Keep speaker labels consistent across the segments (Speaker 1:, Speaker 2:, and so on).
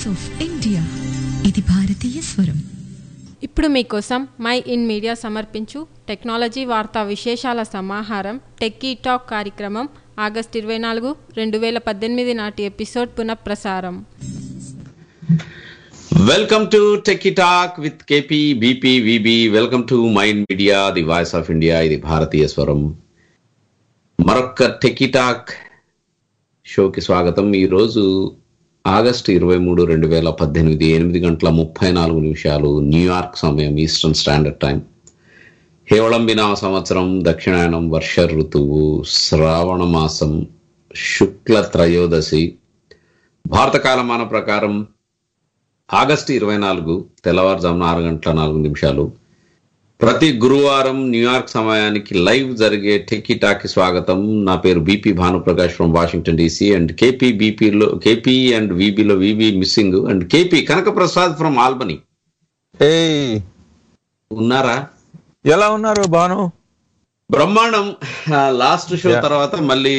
Speaker 1: Voice of India ఇది భారతీయ స్వరం
Speaker 2: ఇప్పుడు మీకోసం మై ఇన్ మీడియా సమర్పించు టెక్నాలజీ వార్తా విశేషాల సమాహారం టెక్కీ టాక్ కార్యక్రమం ఆగస్ట్ ఇరవై నాలుగు రెండు వేల పద్దెనిమిది నాటి ఎపిసోడ్ పునఃప్రసారం
Speaker 3: welcome to techie talk with KP BP VB welcome to mind media the voice of India ఇది భారతీయ స్వరం మరొక్క టెక్కీ టాక్ షోకి స్వాగతం ఈరోజు ఆగస్టు ఇరవై మూడు రెండు వేల పద్దెనిమిది ఎనిమిది గంటల ముప్పై నాలుగు నిమిషాలు న్యూయార్క్ సమయం ఈస్టర్న్ స్టాండర్డ్ టైం హేవళంబిన సంవత్సరం దక్షిణాయనం వర్ష ఋతువు శ్రావణ మాసం శుక్ల త్రయోదశి భారత కాలమాన ప్రకారం ఆగస్టు ఇరవై నాలుగు తెల్లవారుజామున ఆరు గంటల నాలుగు నిమిషాలు ప్రతి గురువారం న్యూయార్క్ సమయానికి లైవ్ జరిగే టెక్కీ టాకి స్వాగతం నా పేరు BP Bhanuprakash from Washington DC and KP బీపీలో కేపీ అండ్ వీబీలో VB missing and KP Kanaka Prasad from Albany
Speaker 4: ఏయ్
Speaker 3: ఉన్నారా
Speaker 4: ఎలా ఉన్నారు భాను
Speaker 3: బ్రహ్మాండం లాస్ట్ షో
Speaker 4: Yeah.
Speaker 3: తర్వాత మళ్ళీ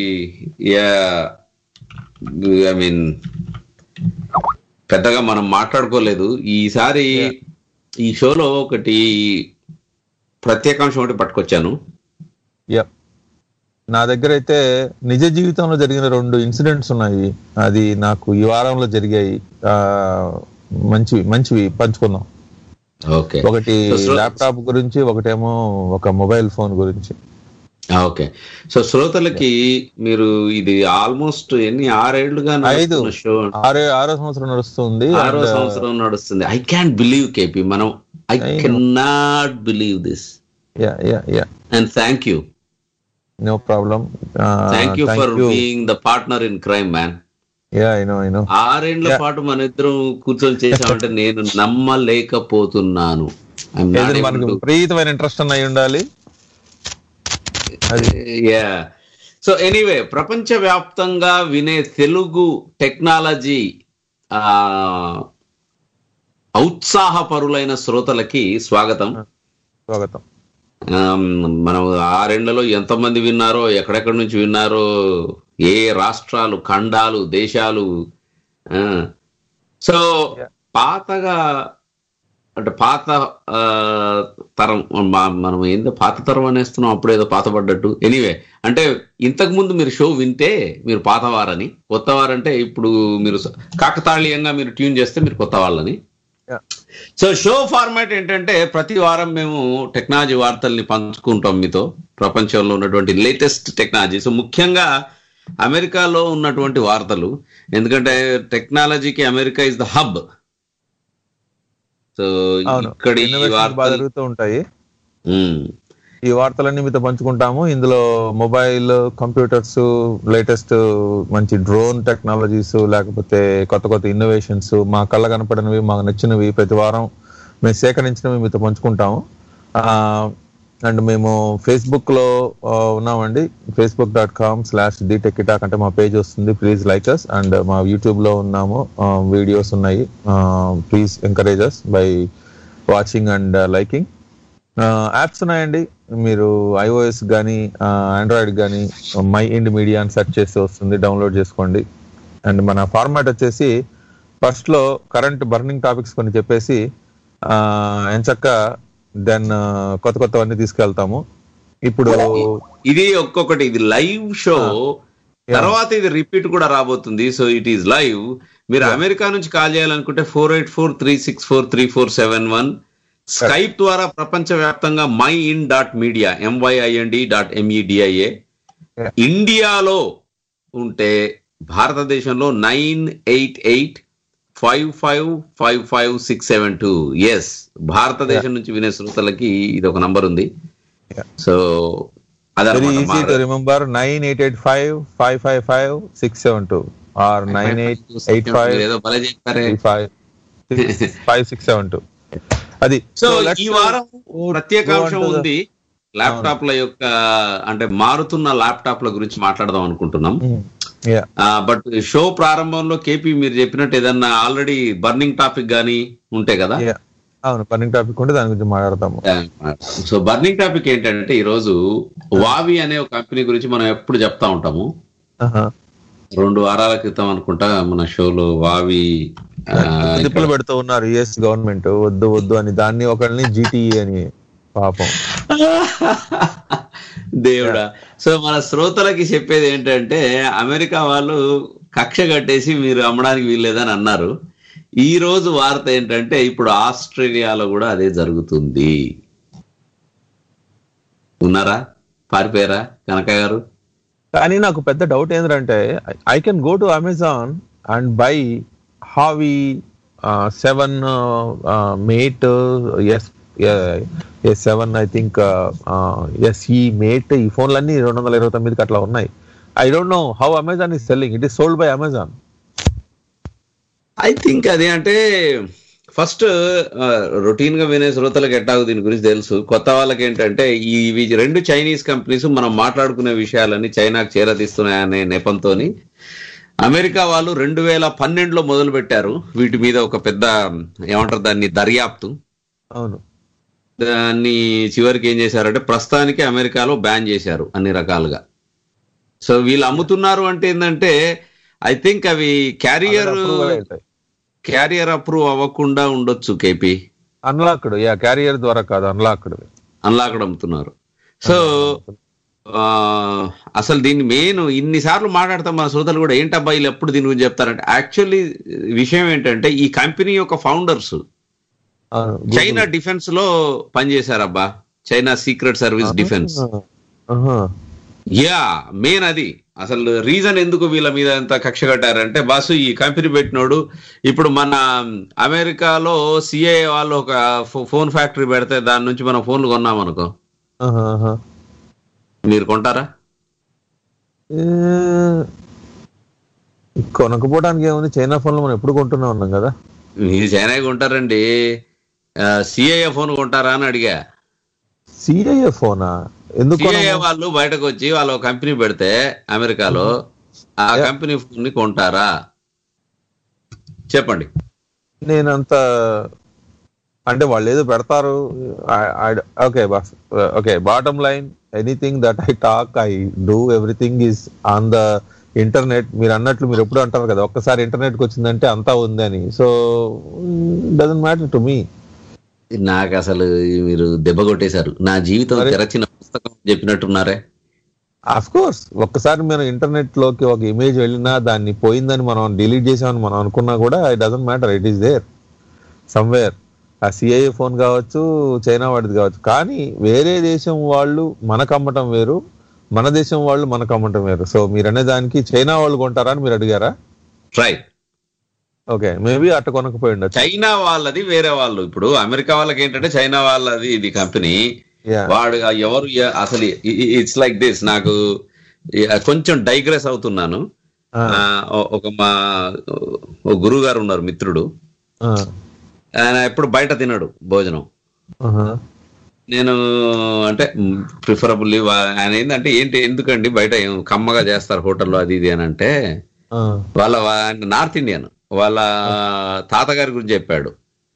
Speaker 3: ఐ మీన్ పెద్దగా మనం మాట్లాడుకోలేదు ఈసారి
Speaker 4: Yeah.
Speaker 3: ఈ షోలో ఒకటి ప్రత్యేకాంశం ఒకటి పట్టుకొచ్చాను
Speaker 4: యా నా దగ్గర అయితే నిజ జీవితంలో జరిగిన రెండు ఇన్సిడెంట్స్ ఉన్నాయి అది నాకు ఈ వారంలో జరిగాయి ఆ, మంచివి మంచివి పంచుకుందాం
Speaker 3: ఓకే
Speaker 4: ఒకటి
Speaker 3: So, so-
Speaker 4: ల్యాప్టాప్ గురించి ఒకటేమో ఒక మొబైల్ ఫోన్ గురించి
Speaker 3: ఓకే సో శ్రోతలకి మీరు ఇది ఆల్మోస్ట్ ఎన్ని ఆరేళ్లుగా
Speaker 4: ఐదు
Speaker 3: నడుస్తున్న షో
Speaker 4: ఆరో ఆరో సంవత్సరం నడుస్తుంది
Speaker 3: ఆరో
Speaker 4: And,
Speaker 3: సంవత్సరం నడుస్తుంది ఐ క్యాన్ బిలీవ్ కేపీ మనం I
Speaker 4: I know.
Speaker 3: Can not believe this
Speaker 4: yeah yeah yeah
Speaker 3: and thank you
Speaker 4: no problem
Speaker 3: thank you for being the partner in crime man
Speaker 4: yeah I know I know
Speaker 3: ఆరేండ్ల
Speaker 4: Yeah.
Speaker 3: పాటు మన ఇద్దరం కూర్చొని చేసామంటే నేను నమ్మలేకపోతున్నాను I'm not able
Speaker 4: మనకి
Speaker 3: to-
Speaker 4: విపరీతమైన ఇంట్రెస్ట్ అయి ఉండాలి
Speaker 3: యా సో ఎనీవే ప్రపంచ వ్యాప్తంగా వినే తెలుగు టెక్నాలజీ ఆ ఔత్సాహపరులైన శ్రోతలకి స్వాగతం
Speaker 4: స్వాగతం
Speaker 3: ఆమ్, మనం ఆరేళ్లలో ఎంతమంది విన్నారో ఎక్కడెక్కడి నుంచి విన్నారో ఏ రాష్ట్రాలు ఖండాలు దేశాలు ఆ. So
Speaker 4: Yeah.
Speaker 3: పాతగా అంటే పాత ఆ, తరం మా- మనం ఏందో పాత తరం అనేస్తున్నాం అప్పుడు ఏదో పాత పడ్డట్టు ఎనీవే అంటే ఇంతకు ముందు మీరు షో వింటే మీరు పాతవారని కొత్తవారంటే ఇప్పుడు మీరు కాకతాళీయంగా మీరు ట్యూన్ చేస్తే మీరు కొత్త వాళ్ళని
Speaker 4: Yeah.
Speaker 3: సో షో ఫార్మాట్ ఏంటంటే ప్రతి వారం మేము టెక్నాలజీ వార్తల్ని పంచుకుంటాం మీతో ప్రపంచంలో ఉన్నటువంటి లేటెస్ట్ టెక్నాలజీ సో ముఖ్యంగా అమెరికాలో ఉన్నటువంటి వార్తలు ఎందుకంటే టెక్నాలజీకి America is the hub so
Speaker 4: అవును
Speaker 3: ఇక్కడ ఈ
Speaker 4: Innovations బాగా
Speaker 3: వార్తలు
Speaker 4: జరుగుతూ ఉంటాయి
Speaker 3: ఉమ్,
Speaker 4: ఈ వార్తలన్నీ మీతో పంచుకుంటాము ఇందులో మొబైల్ కంప్యూటర్స్ లేటెస్ట్ మంచి డ్రోన్ టెక్నాలజీస్ లేకపోతే కొత్త కొత్త ఇన్నోవేషన్స్ మా కళ్ళ కనపడినవి మాకు నచ్చినవి ప్రతి వారం మేము సేకరించినవి మీతో పంచుకుంటాము అండ్ మేము ఫేస్బుక్ లో ఆ, ఉన్నామండి Facebook dot com slash talk అంటే మా పేజ్ వస్తుంది ప్లీజ్ లైక్ అస్ అండ్ మా యూట్యూబ్ లో ఉన్నాము వీడియోస్ ఉన్నాయి please encourage us by watching and liking apps ఉన్నాయండి మీరు ఐఓఎస్ కానీ ఆండ్రాయిడ్ కానీ మై ఇండ్ మీడియా అని సెర్చ్ చేస్తే వస్తుంది డౌన్లోడ్ చేసుకోండి అండ్ మన ఫార్మాట్ వచ్చేసి ఫస్ట్ లో కరెంట్ బర్నింగ్ టాపిక్స్ కొన్ని చెప్పేసి ఎంచక్క దెన్ కొత్త కొత్తవన్నీ తీసుకెళ్తాము ఇప్పుడు
Speaker 3: ఇది ఒక్కొక్కటి ఇది లైవ్ షో తర్వాత ఇది రిపీట్ కూడా రాబోతుంది సో ఇట్ ఈస్ లైవ్ మీరు అమెరికా నుంచి కాల్ చేయాలనుకుంటే four eight four three six four three four seven one Skype ద్వారా ప్రపంచ వ్యాప్తంగా My In dot Media M Y I N D dot M E D I A
Speaker 4: Yeah.
Speaker 3: ఇండియాలో ఉంటే భారతదేశంలో nine eight eight five five five five six seven two ఎస్ భారతదేశం నుంచి వినే శ్రోతలకి ఇది ఒక నంబర్ ఉంది
Speaker 4: Yeah.
Speaker 3: So
Speaker 4: very easy to
Speaker 3: అదనమాట
Speaker 4: remember nine eight eight five five five five six seven two or nine eight eight five
Speaker 3: ఏదో భలే చెప్పారే
Speaker 4: five five six seven two అది
Speaker 3: సో
Speaker 4: let's
Speaker 3: ఈ వారం
Speaker 4: go-
Speaker 3: ప్రత్యేకాంశం
Speaker 4: go on to the-
Speaker 3: ఉంది ల్యాప్టాప్ల యొక్క అంటే మారుతున్న ల్యాప్టాప్ల గురించి మాట్లాడదాం అనుకుంటున్నాం
Speaker 4: యా
Speaker 3: బట్ షో ప్రారంభంలో కేపీ మీరు చెప్పినట్టు ఏదన్నా ఆల్రెడీ బర్నింగ్ టాపిక్ గానీ ఉంటే కదా
Speaker 4: యా అవును పన్నింగ్ టాపిక్ ఉంటే దాని గురించి మాట్లాడతాము
Speaker 3: సో బర్నింగ్ టాపిక్ ఏంటంటే ఈ రోజు వావి అనే ఒక కంపెనీ గురించి మనం ఎప్పుడు చెప్తా ఉంటాము
Speaker 4: ఆహా.
Speaker 3: రెండు వారాల క్రితం అనుకుంటా మన షోలో వావి ఆ,
Speaker 4: తిప్పులు పెడుతూ ఉన్నారు యుఎస్ గవర్నమెంట్ వద్దు వద్దు అని దాన్ని ఒకరిని జిటిఈ అని పాపం
Speaker 3: దేవుడా సో మన శ్రోతలకి చెప్పేది ఏంటంటే అమెరికా వాళ్ళు కక్ష కట్టేసి మీరు అమ్మడానికి వీల్లేదని అన్నారు ఈ రోజు వార్త ఏంటంటే ఇప్పుడు ఆస్ట్రేలియాలో కూడా అదే జరుగుతుంది ఉన్నారా పారిపోయారా కనకయ్య గారు
Speaker 4: కానీ నాకు పెద్ద డౌట్ ఏంటంటే I can go to Amazon and buy Huawei seven mate S S seven I think S E mate E ఫోన్లన్నీ రెండు వందల ఇరవై తొమ్మిదికి అట్లా ఉన్నాయి I don't know how Amazon is selling it is sold by Amazon
Speaker 3: I think అదే అంటే first routine గా వినే శ్రోతలకు ఎట్టాగు దీని గురించి తెలుసు కొత్త వాళ్ళకి ఏంటంటే ఈ ఇవి రెండు చైనీస్ కంపెనీస్ మనం మాట్లాడుకునే విషయాలన్నీ చైనాకు చేరదీస్తున్నాయనే నెపంతో అమెరికా వాళ్ళు రెండు వేల పన్నెండులో మొదలు పెట్టారు వీటి మీద ఒక పెద్ద ఏమంటారు దాన్ని దర్యాప్తు
Speaker 4: అవును
Speaker 3: దాన్ని చివరికి ఏం చేశారంటే ప్రస్తుతానికి అమెరికాలో బ్యాన్ చేశారు అన్ని రకాలుగా సో వీళ్ళు అమ్ముతున్నారు అంటే ఏంటంటే ఐ థింక్ అవి క్యారియర్ క్యారియర్ అప్రూవ్ అవ్వకుండా ఉండొచ్చు కేపీ
Speaker 4: అన్లాక్డ్ యా క్యారియర్ ద్వారా కాదు అన్లాక్డ్
Speaker 3: అన్లాక్డ్ అమ్ముతున్నారు సో ఆ, అసలు దీన్ని మెయిన్ ఇన్నిసార్లు మాట్లాడతాం మన శ్రోతలు కూడా ఏంటబ్బా వీళ్ళు ఎప్పుడు దీని గురించి చెప్తారంటే యాక్చువల్లీ విషయం ఏంటంటే ఈ కంపెనీ యొక్క ఫౌండర్స్ చైనా డిఫెన్స్ లో పనిచేశారబ్బా China secret service defence yeah main అది అసలు రీజన్ ఎందుకు వీళ్ళ మీద ఎంత కక్ష కట్టారంటే బాసు ఈ కంపెనీ పెట్టినోడు ఇప్పుడు మన అమెరికాలో సిఐ వాళ్ళు ఒక ఫో- ఫోన్ ఫ్యాక్టరీ పెడితే దాని నుంచి మనం ఫోన్లు కొన్నాం అనుకో మీరు కొంటారా
Speaker 4: కొనకపోవడానికి ఏముంది చైనా ఫోన్లు మనం ఎప్పుడు కొంటూనే ఉన్నాం కదా
Speaker 3: మీరు చైనా కొంటారండి సిఐఏ ఫోన్ కొంటారా అని అడిగా
Speaker 4: సిఐఏ ఫోనా ఎందుకు
Speaker 3: సిఐఏ
Speaker 4: కొనము?
Speaker 3: వాళ్ళు బయటకు వచ్చి వాళ్ళు ఒక కంపెనీ పెడితే అమెరికాలో ఆ కంపెనీ ఫోన్ ని కొంటారా చెప్పండి
Speaker 4: నేనంత అంటే వాళ్ళు ఏదో పెడతారు okay boss okay bottom line anything that I talk I do everything is on the internet మీరు అన్నట్లు మీరు ఎప్పుడు అంటారు కదా ఒక్కసారి ఇంటర్నెట్ కి వచ్చిందంటే అంతా ఉంది అని so doesn't matter to me
Speaker 3: నాకు అసలు మీరు దెబ్బ కొట్టేశారు నా జీవితం
Speaker 4: మరి?
Speaker 3: తెరచిన పుస్తకం చెప్పినట్టున్నారే
Speaker 4: అఫ్ కోర్స్ ఒక్కసారి మనం ఇంటర్నెట్ లోకి ఒక ఇమేజ్ వెళ్ళినా దాన్ని పోయిందని మనం డిలీట్ చేసామని మనం అనుకున్నా కూడా it doesn't matter it is there somewhere uh CIA phone కావచ్చు చైనా వాడిది కావచ్చు కానీ వేరే దేశం వాళ్ళు మనకు అమ్మటం వేరు మన దేశం వాళ్ళు మనకు అమ్మటం వేరు సో మీరు అనే దానికి చైనా వాళ్ళు కొంటారా అని మీరు అడిగారా
Speaker 3: రైట్
Speaker 4: ఓకే మేబీ అట్ట కొనకపోయి ఉండొచ్చు
Speaker 3: చైనా వాళ్ళది వేరే వాళ్ళు ఇప్పుడు అమెరికా వాళ్ళకి ఏంటంటే చైనా వాళ్ళది ఇది కంపెనీ
Speaker 4: Yeah.
Speaker 3: వాడు ఆ ఎవరు ఎ- అసలు ఇట్స్ లైక్ దిస్ నాకు ఈ- కొంచెం డైగ్రెస్ అవుతున్నాను
Speaker 4: ఆ,
Speaker 3: ఆ, ఒ- ఒక మా ఒక గురువు గారు ఉన్నారు మిత్రుడు
Speaker 4: ఆ,
Speaker 3: ఆయన ఎప్పుడు బయట తినడు భోజనం
Speaker 4: ఆహా,
Speaker 3: నేను అంటే ప్రిఫరబుల్లీ ఆయన ఏంటంటే ఏంటి ఎందుకండి బయట ఏం కమ్మగా చేస్తారు హోటల్లో అది ఇది అని అంటే
Speaker 4: ఆ,
Speaker 3: వాళ్ళ వా- ఆయన నార్త్ ఇండియన్ వాళ్ళ తాతగారి గురించి చెప్పాడు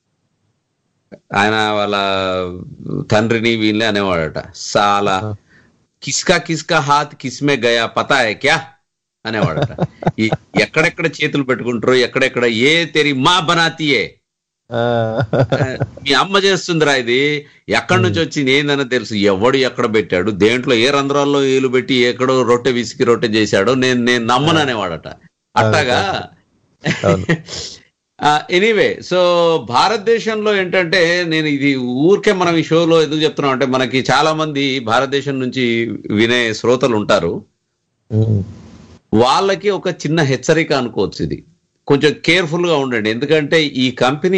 Speaker 3: ఆయన వాళ్ళ తండ్రిని వీళ్ళని అనేవాడట చాలా కిస్కా కిస్కా హాత్ కిస్మే గయా పతా హై క్యా అనేవాడట ఈ ఎక్కడెక్కడ చేతులు పెట్టుకుంటారో ఎక్కడెక్కడ ఏ తెరి మా బనాతీయే
Speaker 4: ఆ,
Speaker 3: మీ అమ్మ చేస్తుందిరా ఇది ఎక్కడి నుంచి వచ్చింది ఏందని తెలుసు ఎవడు ఎక్కడ పెట్టాడు దేంట్లో ఏ రంధ్రాల్లో ఏలు పెట్టి ఎక్కడో రొట్టె విసికి రొట్టె చేశాడో నేను నేను నమ్మను అనేవాడట అట్టగా
Speaker 4: అవును.
Speaker 3: ఎనీవే సో భారతదేశంలో ఏంటంటే నేను ఇది ఊరికే మనం ఈ షోలో ఎందుకు చెప్తున్నాం అంటే మనకి చాలా మంది భారతదేశం నుంచి వినే శ్రోతలు ఉంటారు
Speaker 4: ఉమ్,
Speaker 3: వాళ్ళకి ఒక చిన్న హెచ్చరిక అనుకోవచ్చు ఇది కొంచెం కేర్ఫుల్ గా ఉండండి ఎందుకంటే ఈ కంపెనీ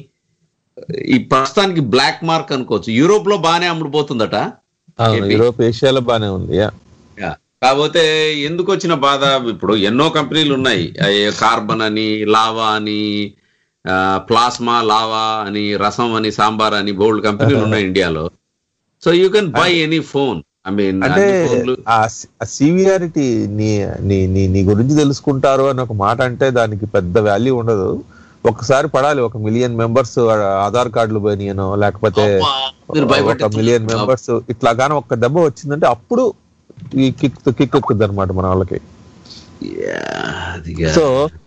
Speaker 3: ఈ ప్రస్తుతానికి బ్లాక్ మార్క్ అనుకోవచ్చు యూరోప్ లో బాగానే అమ్ముడుపోతుందట
Speaker 4: అవును
Speaker 3: ఏపీ.
Speaker 4: యూరోప్ ఏషియాలో బానే ఉంది యా
Speaker 3: యా. కాకపోతే ఎందుకు వచ్చిన బాధ ఇప్పుడు ఎన్నో కంపెనీలు ఉన్నాయి అయ్యే కార్బన్ అని లావా అని ఆ, ప్లాస్మా లావా అని రసం అని సాంబార్ అని బోల్డ్ కంపెనీలు ఉన్నాయి ఇండియాలో so you can buy any phone I mean
Speaker 4: అంటే ఆ సివియారిటీ నీ నీ నీ నీ గురించి తెలుసుకుంటారు అని ఒక మాట అంటే దానికి పెద్ద వాల్యూ ఉండదు ఒక్కసారి పడాలి ఒక మిలియన్ మెంబర్స్ ఆధార్ కార్డులు పోయినాయనో లేకపోతే
Speaker 3: మీరు
Speaker 4: ఒక
Speaker 3: భయపెట్టి
Speaker 4: మిలియన్ మెంబర్స్ ఇట్లా గానీ ఒక్క దెబ్బ వచ్చిందంటే అప్పుడు ఈ కిక్ కిక్ ఎక్కుద్ది అనమాట మన వాళ్ళకి సో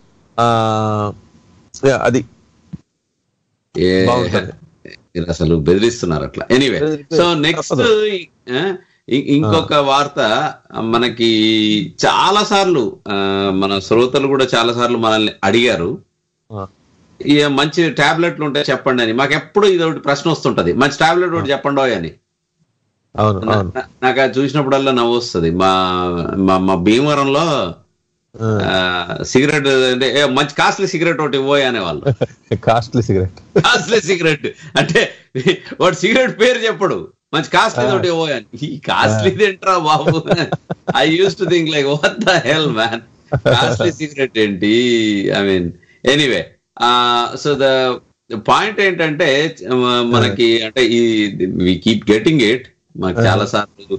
Speaker 4: అది
Speaker 3: ఏ-
Speaker 4: బాగుంటది.
Speaker 3: మీరు అసలు బెదిరిస్తున్నారు అట్లా ఎనీవే
Speaker 4: బెదిరితే
Speaker 3: సో నెక్స్ట్
Speaker 4: తప్పదు.
Speaker 3: ఇంకొక వార్త మనకి చాలా సార్లు ఆ, మన శ్రోతలు కూడా చాలా సార్లు మనల్ని అడిగారు
Speaker 4: ఆ,
Speaker 3: ఇక మంచి టాబ్లెట్లు ఉంటే చెప్పండి అని మాకు ఎప్పుడు ఇది ఒకటి ప్రశ్న వస్తుంటది మంచి టాబ్లెట్ ఒకటి చెప్పండి అని
Speaker 4: అవును
Speaker 3: నా-
Speaker 4: అవును
Speaker 3: నా- నాకు అది చూసినప్పుడల్లా నవ్వు వస్తుంది మా మా- మా భీమవరంలో
Speaker 4: ఆ,
Speaker 3: సిగరెట్ అంటే "ఏ, మంచి కాస్ట్లీ సిగరెట్ ఒకటి ఇవ్వోయ్ అనేవాళ్ళు
Speaker 4: కాస్ట్లీ సిగరెట్
Speaker 3: కాస్ట్లీ సిగరెట్ అంటే వాడు సిగరెట్ పేరు చెప్పడు మంచి కాస్ట్లీ ఒకటి ఇవ్వోయ్ అని ఈ కాస్ట్లీ ఏంట్రా బాబు I use to think like what the hell man costly cigarette ఏంటి I mean anyway so the point ఏంటంటే మ- మనకి అంటే ఈ వి కీప్ గెటింగ్ ఇట్ మాకు చాలా సార్లు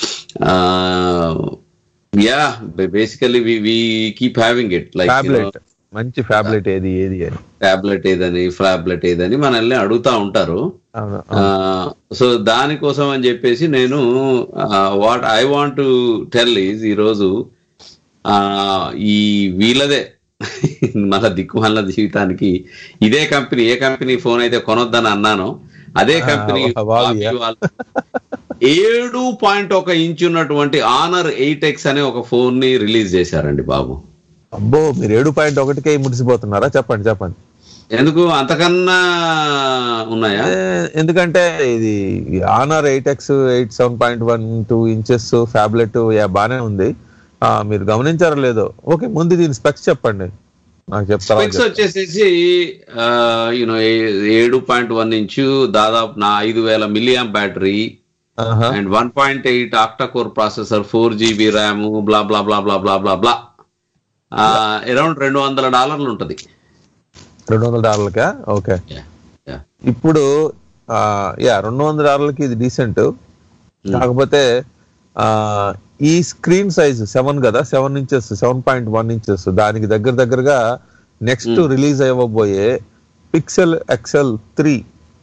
Speaker 3: yeah basically we we keep having it like
Speaker 4: phablet మంచి ఫ్యాబ్లెట్ ఏది ఏది అని
Speaker 3: టాబ్లెట్ ఏదని ఫ్లాబ్లెట్ ఏదని మనల్ని అడుగుతా ఉంటారు
Speaker 4: అవును
Speaker 3: సో దానికోసం అని చెప్పేసి నేను what I want to tell is ఈరోజు ఆ, ఈ వీళ్ళదే మళ్ళా దిక్కుమాల జీవితానికి ఇదే కంపెనీ ఏ కంపెనీ ఫోన్ అయితే కొనొద్దని అన్నానో అదే కంపెనీ
Speaker 4: ఆ, వావియా?
Speaker 3: వాళ్ళు ఏడు పాయింట్ ఒక ఇంచ్ ఉన్నటువంటి ఆనర్ ఎయిట్ ఎక్స్ అనే ఒక ఫోన్ ని రిలీజ్ చేశారండి బాబు
Speaker 4: అబ్బో మీరు ఏడు పాయింట్ ఒకటికే ముడిసిపోతున్నారా చెప్పండి చెప్పండి
Speaker 3: ఎందుకు అంతకన్నా ఉన్నాయా
Speaker 4: ఏ, ఎందుకంటే ఇది Honor eight X eight seven point one two inches phablet yeah బానే ఉంది ఆ, మీరు గమనించారో లేదో ఓకే ముందు దీని స్పెక్స్ చెప్పండి నాకు చెప్తారా
Speaker 3: స్పెక్స్ వచ్చేసేసి యూనో ఏడు పాయింట్ వన్ ఇంచు దాదాపు నా ఐదు వేల మిలియం బ్యాటరీ
Speaker 4: ఆహా.
Speaker 3: And one point eight octa core processor four GB RAM blah blah blah blah blah blah blah around రెండు వందల డాలర్లు ఉంటది
Speaker 4: రెండు వందల డాలర్లకా ఓకే
Speaker 3: Yeah, yeah.
Speaker 4: ఇప్పుడు ఆ, యా రెండు వందల డాలర్లకి ఇది డీసెంట్ కాకపోతే ఆ ఈ స్క్రీన్ సైజ్ సెవెన్ కదా seven inches seven point one inches దానికి దగ్గర దగ్గరగా నెక్స్ట్ రిలీజ్ అవ్వబోయే Pixel XL three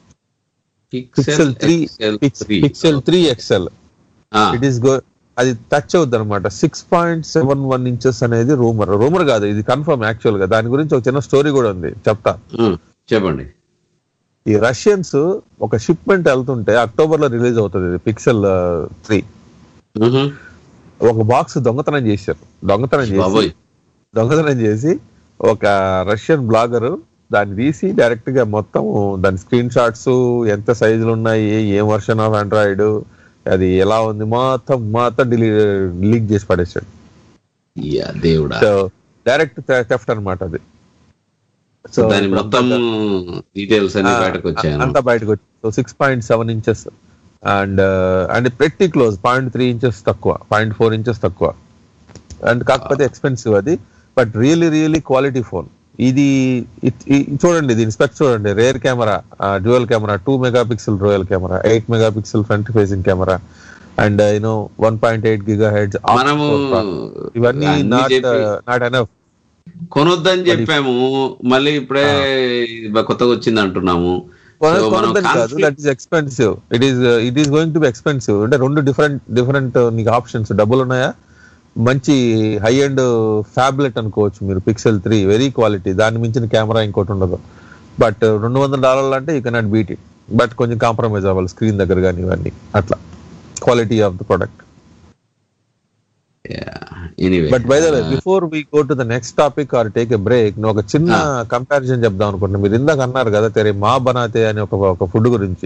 Speaker 4: Pixel three
Speaker 3: XL three.
Speaker 4: Pixel three XL
Speaker 3: ఆ,
Speaker 4: ఇట్ ఈస్ గో అది టచ్ అవుద్ది అనమాట six point seven one inches అనేది రూమర్ రూమర్ కాదు ఇది కన్ఫర్మ్ యాక్చువల్ గా దాని గురించి ఒక చిన్న స్టోరీ కూడా ఉంది చెప్తా
Speaker 3: ఉమ్, చెప్పండి
Speaker 4: ఈ రష్యన్స్ ఒక షిప్మెంట్ వెళ్తుంటే అక్టోబర్ లో రిలీజ్ అవుతుంది ఇది పిక్సెల్ త్రీ
Speaker 3: మ్హూ.
Speaker 4: ఒక బాక్స్ దొంగతనం చేశారు దొంగతనం చేసి
Speaker 3: బాబోయ్
Speaker 4: దొంగతనం చేసి ఒక రష్యన్ బ్లాగర్ దాన్ని తీసి డైరెక్ట్ గా మొత్తం దాని స్క్రీన్ షాట్స్ ఎంత సైజులు ఉన్నాయి ఏ వర్షన్ ఆఫ్ ఆండ్రాయిడ్ అది ఎలా ఉంది మొత్తం మొత్తం డిలీ లీక్ చేసి పడేసాడు
Speaker 3: యా దేవుడా
Speaker 4: సో డైరెక్ట్ థెఫ్ట్ అన్నమాట అది సో
Speaker 3: దాని మొత్తం డీటెయిల్స్ అన్ని బయటకు వచ్చాయను
Speaker 4: అంతా బయటకు వచ్చి so six point seven inches and and పెట్టి క్లోజ్ పాయింట్ త్రీ ఇంచెస్ తక్కువ పాయింట్ ఫోర్ ఇంచెస్ తక్కువ అండ్ కాకపోతే ఎక్స్పెన్సివ్ అది but really really quality phone ఇది it- ఈ- చూడండి దీని స్పెక్స్ చూడండి rear camera dual camera two megapixel royal camera eight megapixel front facing camera and you know one point eight gigahertz
Speaker 3: మనము
Speaker 4: ఇవన్నీ
Speaker 3: అన్ని
Speaker 4: నాట్
Speaker 3: చెప్పి-
Speaker 4: నాట్ ఎనఫ్
Speaker 3: కొనొద్దని చెప్పాము మళ్ళీ ఇప్పుడే ఇది కొత్తగా వచ్చింది అంటున్నాము So, మనం
Speaker 4: కొనొద్దని కాదు
Speaker 3: conflict-
Speaker 4: that is expensive it is it is going to be expensive అంటే రెండు డిఫరెంట్ డిఫరెంట్ నీకు ఆప్షన్స్ డబ్బులు ఉన్నాయా మంచి హై అండ్ ఫ్యాబ్లెట్ అనుకోవచ్చు మీరు పిక్సెల్ త్రీ వెరీ క్వాలిటీ దాన్ని మించిన కెమెరా ఇంకోటి ఉండదు బట్ రెండు వందల డాలర్లు అంటే you cannot beat it but కొంచెం కాంప్రమైజ్ అవ్వాలి స్క్రీన్ దగ్గర కానీ ఇవన్నీ అట్లా quality of the product
Speaker 3: anyway
Speaker 4: but by the way before we go to the next topic or take a break నేను ఒక చిన్న కంపారిజన్ చెప్దాం అనుకుంటున్నా మీరు ఇందాక అన్నారు కదా తెరే మా బనాతే అని ఒక ఒక ఫుడ్ గురించి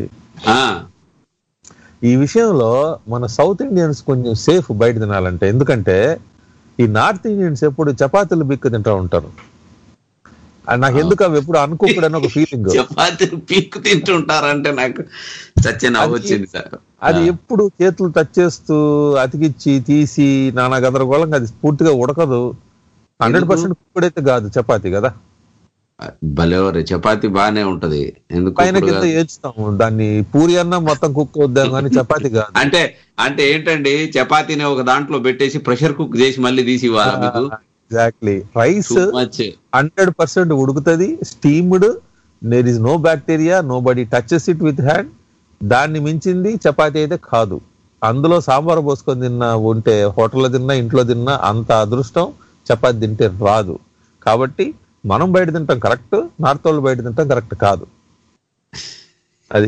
Speaker 4: ఈ విషయంలో మన సౌత్ ఇండియన్స్ కొంచెం సేఫ్ బయట తినాలంటే ఎందుకంటే ఈ నార్త్ ఇండియన్స్ ఎప్పుడు చపాతీలు బిక్కు తింటా ఉంటారు ఆ నాకు ఎందుకు అవి ఎప్పుడు అనుకోకూడదు అని ఒక ఫీలింగ్
Speaker 3: చపాతీలు పీక్కు తింటుంటారంటే నాకు చచ్చే నవ్వు వచ్చింది సార్
Speaker 4: అది ఎప్పుడు చేతులు టచ్ చేస్తూ అతికిచ్చి తీసి నానా గందరగోళంగా అది పూర్తిగా ఉడకదు హండ్రెడ్ పర్సెంట్ కుక్కడైతే కాదు చపాతీ కదా
Speaker 3: భలేవరే చపాతీ బాగానే ఉంటది ఎందుకు
Speaker 4: పైన
Speaker 3: ఇప్పుడు
Speaker 4: కింద
Speaker 3: కాదు?
Speaker 4: ఏచుతాము దాన్ని పూరి అన్న మొత్తం కుక్ వద్దాం కానీ చపాతీ కాదు
Speaker 3: అంటే అంటే ఏంటండి చపాతీని ఒక దాంట్లో పెట్టేసి ప్రెషర్ కుక్ చేసి మళ్ళీ తీసి ఇవ్వాలా మీకు
Speaker 4: exactly rice
Speaker 3: Too much.
Speaker 4: Hundred percent ఉడుకుతుంది steamed there is no bacteria nobody touches it with hand దాన్ని మించింది చపాతీ అయితే కాదు అందులో సాంబార్ పోసుకొని తిన్నా ఉంటే హోటల్లో తిన్నా ఇంట్లో తిన్నా అంత అదృష్టం చపాతి తింటే రాదు కాబట్టి మనం బయట తింటాం కరెక్ట్ నార్త్ వాళ్ళు బయట తింటాం కరెక్ట్ కాదు అది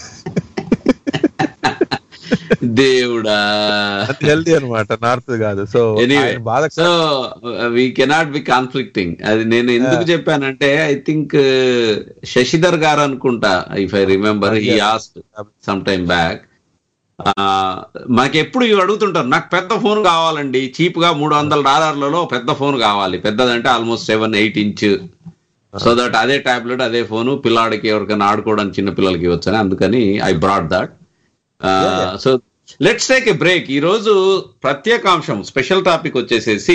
Speaker 3: దేవుడా
Speaker 4: హెల్తీ అన్నమాట నార్త్ కాదు సో
Speaker 3: ఎనీవే
Speaker 4: బాధ
Speaker 3: so we cannot be conflicting అది నేను ఎందుకు చెప్పానంటే ఐ థింక్ శశిధర్ గారు అనుకుంటా ఇఫ్ ఐ రిమెంబర్ ఈ ఆస్ట్ సమ్ టైమ్ బ్యాక్ మనకి ఎప్పుడు ఇవి అడుగుతుంటారు నాకు పెద్ద ఫోన్ కావాలండి చీప్ గా మూడు వందల డాలర్లలో పెద్ద ఫోన్ కావాలి పెద్దదంటే almost seven eight inch so that అదే టాబ్లెట్ అదే ఫోన్ పిల్లాడికి ఎవరికైనా ఆడుకోవడానికి చిన్న పిల్లలకి ఇవ్వచ్చని అందుకని I brought that so let's take a break ఈ రోజు ప్రత్యేకాంశం స్పెషల్ టాపిక్ వచ్చేసేసి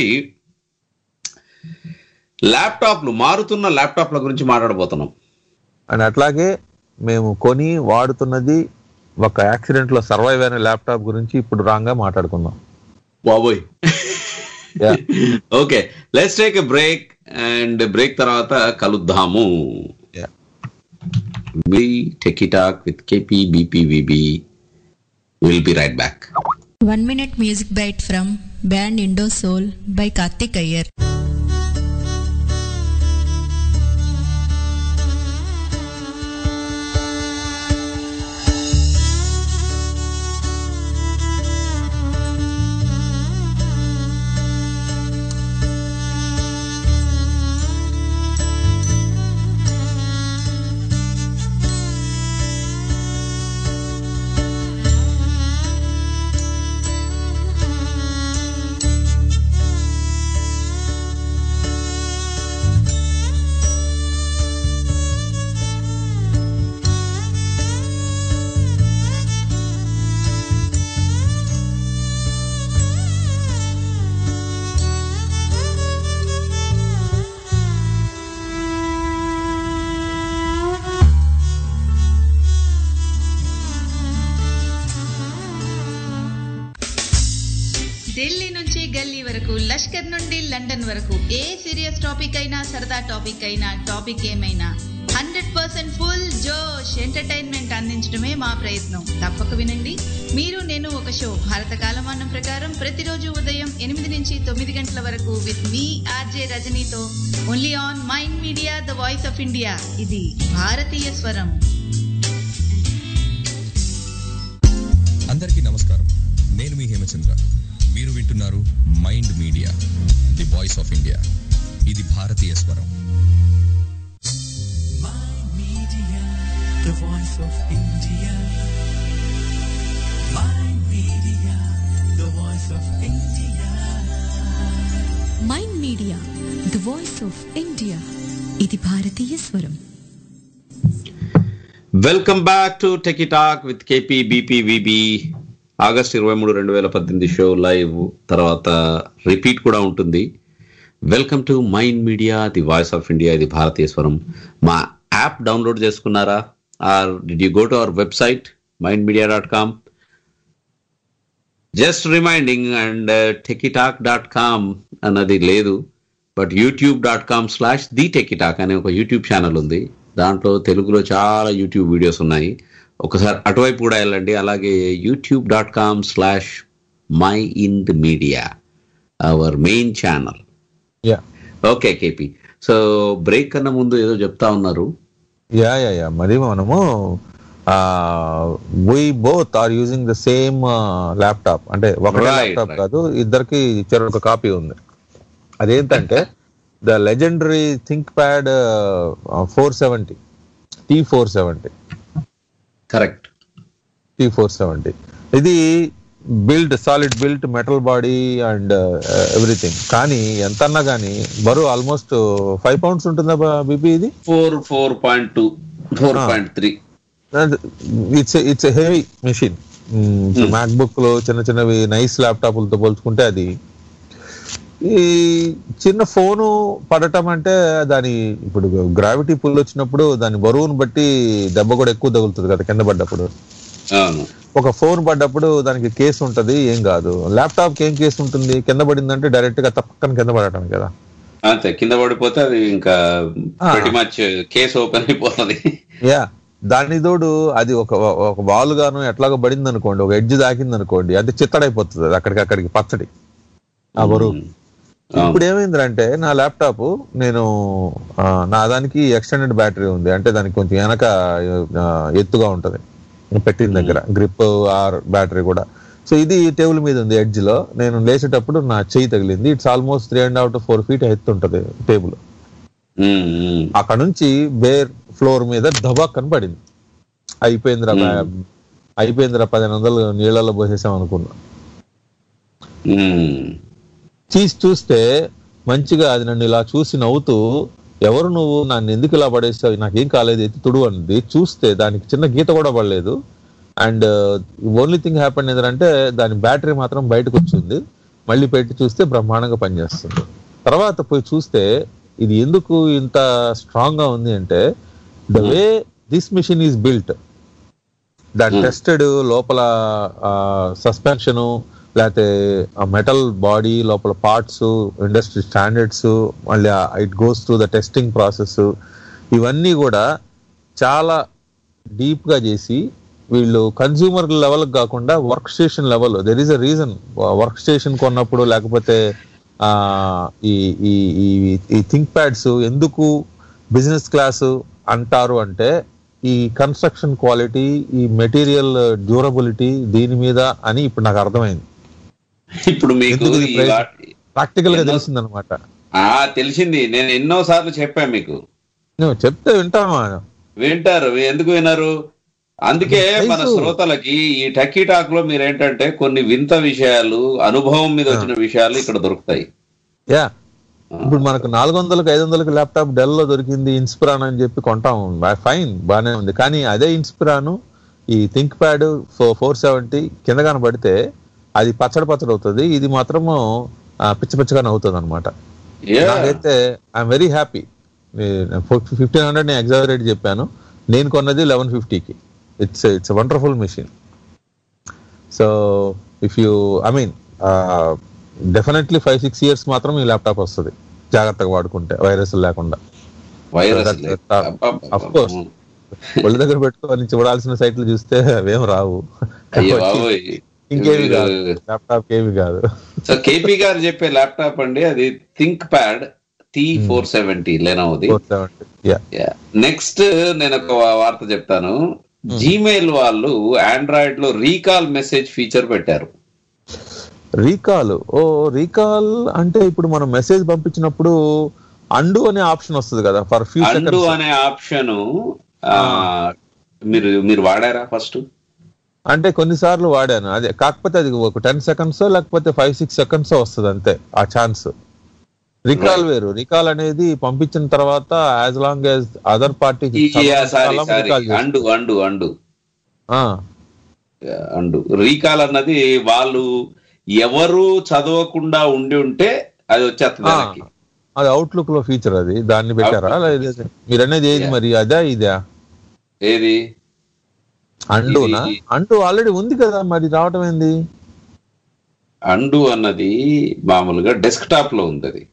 Speaker 3: ల్యాప్టాప్లు మారుతున్న ల్యాప్టాప్ల గురించి మాట్లాడబోతున్నాం
Speaker 4: అండ్ అట్లాగే మేము కొని వాడుతున్నది ఒక యాక్సిడెంట్ లో సర్వైవ్ అయిన ల్యాప్టాప్ గురించి ఇప్పుడు రాంగ్ గా మాట్లాడుకుందాం
Speaker 3: బాబోయ్
Speaker 4: Yeah.
Speaker 3: Okay let's take a break and break తర్వాత కలుద్దాము
Speaker 4: Yeah.
Speaker 3: మీ techie talk with KP BPVB will be right back
Speaker 1: One minute music bite from band Indo Soul by Karthik Iyer.
Speaker 5: Delhi నుంచి గల్లీ వరకు లష్కర్ నుండి లండన్ వరకు ఏ సీరియస్ టాపిక్ అయినా సరదా టాపిక్ అయినా టాపిక్ ఏమైనా హండ్రెడ్ పర్సెంట్ ఫుల్ జోష్ ఎంటర్టైన్మెంట్ అందించడమే మా ప్రయత్నం తప్పక వినండి మీరు నేను ఒక షో భారత కాలమానం ప్రకారం ప్రతిరోజు ఉదయం ఎనిమిది నుంచి తొమ్మిది గంటల వరకు విత్ మీ ఆర్జే రజనీతో only on mind media the voice of India ఇది భారతీయ స్వరం
Speaker 6: అందరికీ నమస్కారం నేను మీ హేమచంద్ర మీరు వింటున్నారు mind media the voice of India ఇది భారతీయ స్వరం
Speaker 7: Media, the voice of India. My media, the voice of India.
Speaker 1: Mind media the voice of India ఇది భారతీయ స్వరం
Speaker 3: welcome back to techie talk with KP BPVB August ఇరవై మూడు రెండు వేల పద్దెనిమిది షో లైవ్ తర్వాత రిపీట్ కూడా ఉంటుంది welcome to mind media the voice of India ఇది భారతీయ స్వరం మా యాప్ డౌన్లోడ్ చేసుకున్నారా or did you go to our website mind media dot com just reminding and techie talk dot com అన్నది లేదు but YouTube dot com slash the techie talk అనే ఒక YouTube channel ఉంది దాంట్లో తెలుగులో చాలా యూట్యూబ్ వీడియోస్ ఉన్నాయి ఒకసారి అటువైపు కూడా వెళ్ళండి అలాగే YouTube dot com slash my ఇండ్ media our main channel
Speaker 4: yeah
Speaker 3: okay KP so break కన్నా ముందు ఏదో చెప్తా ఉన్నారు
Speaker 4: యా యా యా మరి మనము we both are using the same laptop అంటే ఒకటే
Speaker 3: Right,
Speaker 4: ల్యాప్టాప్
Speaker 3: right.
Speaker 4: కాదు ఇద్దరికి ఇచ్చారు ఒక కాపీ ఉంది అదేంటంటే the legendary ThinkPad four seventy T four seventy
Speaker 3: correct
Speaker 4: T four seventy ఇది build solid built metal body and everything కానీ ఎంత అన్నా కానీ బరువు ఆల్మోస్ట్ ఫైవ్ పౌండ్స్ ఉంటుందా బీపీ ఇది
Speaker 3: four four point two four point three
Speaker 4: it's it's heavy machine MacBook లో చిన్న చిన్నవి నైస్ ల్యాప్టాప్లతో పోల్చుకుంటే అది ఈ చిన్న ఫోను పడటం అంటే దాని ఇప్పుడు గ్రావిటీ పుల్ వచ్చినప్పుడు దాని బరువును బట్టి దెబ్బ కూడా ఎక్కువ తగులుతుంది కదా కింద పడ్డప్పుడు
Speaker 3: అవును
Speaker 4: ఒక ఫోన్ పడ్డప్పుడు దానికి కేసు ఉంటది ఏం కాదు ల్యాప్టాప్ కి ఏం కేసు ఉంటుంది కింద పడిందంటే డైరెక్ట్ గా తప్పకన కింద పడటం కదా
Speaker 3: అంతే కింద పడిపోతే అది ఇంకా
Speaker 4: ఆ.
Speaker 3: ప్రతి మచ్ కేసు ఓపెన్ అయిపోతుంది
Speaker 4: యా దాని తోడు అది ఒక ఒక వాల్ గాను ఎట్లాగో పడింది అనుకోండి ఒక ఎడ్జ్ దాకింది అనుకోండి అంటే చిత్తడైపోతుంది అది అక్కడికి అక్కడికి పచ్చడి ఆ బరువు ఇప్పుడు ఏమైందంటే నా ల్యాప్టాప్ నేను ఆ, నా దానికి ఎక్స్టెండెడ్ బ్యాటరీ ఉంది అంటే దానికి కొంచెం వెనక ఆ, ఎత్తుగా ఉంటది నేను పెట్టిన దగ్గర గ్రిప్ ఆర్ బ్యాటరీ కూడా సో ఇది టేబుల్ మీద ఉంది ఎడ్జ్ లో నేను లేచేటప్పుడు నా చెయ్యి తగిలింది it's almost three and half four feet ఎత్తు ఉంటది టేబుల్
Speaker 3: ఉమ్, ఉమ్.
Speaker 4: అక్కడ నుంచి బేర్ ఫ్లోర్ మీద ధబాక్ అని పడింది అయిపోయిందిరా బా- అయిపోయిందిరా పదిహేను వందలు నీళ్ళలో పోసేసాం అనుకున్నా
Speaker 3: ఉమ్.
Speaker 4: తీసి చూస్తే మంచిగా అది నన్ను ఇలా చూసి నవ్వుతూ ఎవరు నువ్వు నన్ను ఎందుకు ఇలా పడేసావు నాకేం కాలేదు ఎత్తి తుడు అంది చూస్తే దానికి చిన్న గీత కూడా పడలేదు అండ్ ఓన్లీ థింగ్ హ్యాపెన్ ఏంటంటే దాని బ్యాటరీ మాత్రం బయటకు వచ్చింది మళ్ళీ పెట్టి చూస్తే బ్రహ్మాండంగా పనిచేస్తుంది తర్వాత పోయి చూస్తే ఇది ఎందుకు ఇంత స్ట్రాంగ్ గా ఉంది అంటే the way this machine is built దాని టెస్టెడ్ లోపల సస్పెన్షన్ లేకపోతే మెటల్ బాడీ లోపల పార్ట్స్ ఇండస్ట్రీ స్టాండర్డ్స్ మళ్ళీ it goes through the testing process ఇవన్నీ కూడా చాలా డీప్ గా చేసి వీళ్ళు కన్జ్యూమర్ లెవెల్ కాకుండా workstation level there is a reason workstation కొన్నప్పుడు లేకపోతే ఆ, ఈ ఈ ఈ- ఈ థింక్ ప్యాడ్స్ ఎందుకు బిజినెస్ క్లాస్ అంటారు అంటే ఈ కన్స్ట్రక్షన్ క్వాలిటీ ఈ మెటీరియల్ డ్యూరబిలిటీ దీని మీద అని ఇప్పుడు నాకు అర్థమైంది
Speaker 3: ఇప్పుడు మీకు
Speaker 4: ఎందుకు ఇది
Speaker 3: ఈ
Speaker 4: ప్రైస్?
Speaker 3: వా-
Speaker 4: ప్రాక్టికల్ గా
Speaker 3: ఎన్నో-
Speaker 4: తెలిసింది అనమాట
Speaker 3: ఆ తెలిసింది నేను ఎన్నో సార్లు చెప్పాను మీకు
Speaker 4: నువ్వు చెప్తే వింటామా
Speaker 3: వింటారు ఎందుకు వినరు అందుకే
Speaker 4: తెలుసు.
Speaker 3: మన శ్రోతలకి ఈ టక్కీ టాక్ లో మీరు ఏంటంటే కొన్ని వింత విషయాలు అనుభవం మీద వచ్చిన విషయాలు ఇక్కడ దొరుకుతాయి
Speaker 4: యా ఇప్పుడు మనకు నాలుగు వందలకు ఐదు వందలకు ల్యాప్టాప్ డెల్ లో దొరికింది ఇన్స్పిరాన్ అని చెప్పి కొంటాం ఫైన్ బాగానే ఉంది కానీ అదే ఇన్స్పిరాను ఈ థింక్ ప్యాడ్ ఫోర్ సెవెంటీ కింద కనబడితే అది పచ్చడి పచ్చడి అవుతుంది ఇది మాత్రము ఆ, పిచ్చ పిచ్చగానే అవుతుంది అనమాట
Speaker 3: Yeah.
Speaker 4: నాకైతే I'm very happy fifteen hundred నేను ఎగ్జాగరేట్ చెప్పాను నేను కొన్నది లెవెన్ ఫిఫ్టీకి it's it's wonderful machine so if you I mean definitely five six years మాత్రం ఈ ల్యాప్టాప్ వస్తుంది జాగ్రత్తగా వాడుకుంటే వైరస్ లేకుండా
Speaker 3: virus
Speaker 4: So that- of course. ఒళ్ళ దగ్గర పెట్టుకొని చూడాల్సిన సైట్లు చూస్తే అవేం రావు
Speaker 3: అయ్యో బాబోయ్
Speaker 4: ఇంకేమి
Speaker 3: మీరు-
Speaker 4: కాదు ల్యాప్టాప్ ఏమి కాదు
Speaker 3: సో కేపీ గారు చెప్పే ల్యాప్టాప్ అండి అది ThinkPad T four seventy లెనోది
Speaker 4: ఫోర్ సెవెంటీ యా
Speaker 3: నెక్స్ట్ నేను ఒక వార్త చెప్తాను జీమెయిల్ వాళ్ళు ఆండ్రాయిడ్ లో రీకాల్ మెసేజ్ ఫీచర్ పెట్టారు
Speaker 4: రీకాల్ ఓ రీకాల్ అంటే ఇప్పుడు మనం మెసేజ్ పంపించినప్పుడు అండు అనే ఆప్షన్ వస్తుంది కదా ఫర్ ఫ్యూ
Speaker 3: అండు
Speaker 4: సెకండ్స్
Speaker 3: అనే ఆప్షన్ మీరు మీరు వాడారా ఫస్ట్
Speaker 4: అంటే కొన్నిసార్లు వాడాను అదే కాకపోతే అది ఒక టెన్ సెకండ్స్ లేకపోతే ఫైవ్ సిక్స్ సెకండ్స్ వస్తుంది అంతే ఆ ఛాన్స్ రికాల్ వేరు రికాల్ అనేది పంపించిన తర్వాత as long as other party
Speaker 3: sorry sorry undo undo undo undo recall అన్నది వాళ్ళు ఎవరు చదవకుండా ఉండి ఉంటే అది వచ్చేస్తుంది వెనక్కి.
Speaker 4: అది అవుట్లుక్ లో ఫీచర్ అది దాన్ని పెట్టారా
Speaker 3: Outlook.
Speaker 4: లేదా మీరు అనేది ఏది
Speaker 3: Yeah.
Speaker 4: మరి అదా ఇదా
Speaker 3: ఏది
Speaker 4: అండునా
Speaker 3: ఇది-
Speaker 4: అంటూ ఆల్రెడీ ఉంది కదా మరి రావటం ఏంది
Speaker 3: అండు అన్నది మామూలుగా డెస్క్టాప్ లో ఉంది అది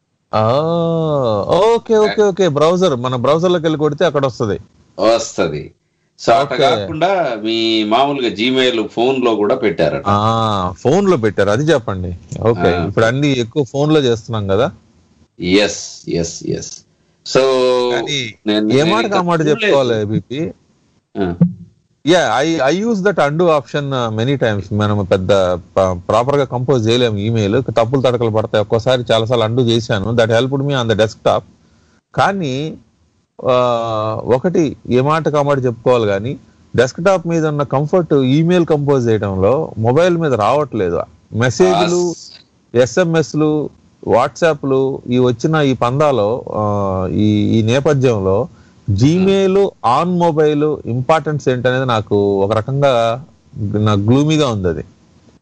Speaker 4: ఓకే ఓకే ఓకే బ్రౌజర్ మన బ్రౌజర్ లోకి వెళ్ళి కొడితే అక్కడ వస్తుంది
Speaker 3: వస్తది సో అట్లా
Speaker 4: Okay.
Speaker 3: కాకుండా మీ మామూలుగా జీమెయిల్ ఫోన్ లో కూడా పెట్టారట
Speaker 4: ఆ ఫోన్ లో పెట్టారు అది చెప్పండి ఓకే
Speaker 3: Ah.
Speaker 4: ఇప్పుడు అన్ని ఎక్కువ ఫోన్ లో చేస్తున్నాం కదా
Speaker 3: ఎస్ ఎస్ ఎస్ సో
Speaker 4: కానీ ఏ మాట ఆ మాట చెప్పుకోవాలి BP yeah I I use that undo option many times మనం పెద్ద ప్రాపర్ గా కంపోజ్ చేయలేము ఈమెయిల్ తప్పులు తడకలు పడతాయి ఒక్కోసారి చాలాసార్లు అండు చేశాను that help me on the desktop కానీ ఆ, ఒకటి ఏ మాట కామాట చెప్పుకోవాలి కానీ డెస్క్టాప్ మీద ఉన్న కంఫర్ట్ ఈమెయిల్ కంపోజ్ చేయడంలో మొబైల్ మీద రావట్లేదు మెసేజ్లు ఎస్ఎంఎస్లు వాట్సాప్లు ఈ వచ్చిన ఈ పందాలో ఆ, ఈ ఈ నేపథ్యంలో జీమెయిల్ ఆన్ మొబైల్ ఇంపార్టెన్స్ ఏంటనేది నాకు ఒక రకంగా నాకు గ్లూమీగా ఉంది అది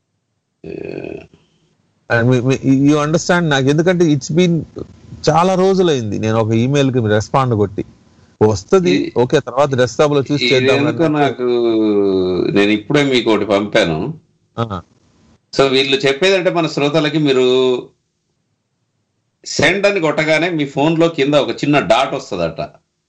Speaker 4: యూ అండర్స్టాండ్ నాకు ఎందుకంటే ఇట్స్ బీన్ చాలా రోజులైంది నేను ఒక ఈమెయిల్ కి రెస్పాండ్ కొట్టి వస్తుంది
Speaker 3: ఇది-
Speaker 4: ఓకే తర్వాత డెస్క్టాప్ లో చూసి
Speaker 3: ఇది
Speaker 4: చేద్దాం
Speaker 3: ఎందుకో నాకు నేను ఇప్పుడే మీకు ఒకటి పంపాను సో వీళ్ళు చెప్పేదంటే మన శ్రోతలకి మీరు సెండ్ అని కొట్టగానే మీ ఫోన్ లో కింద ఒక చిన్న డాట్ వస్తుందట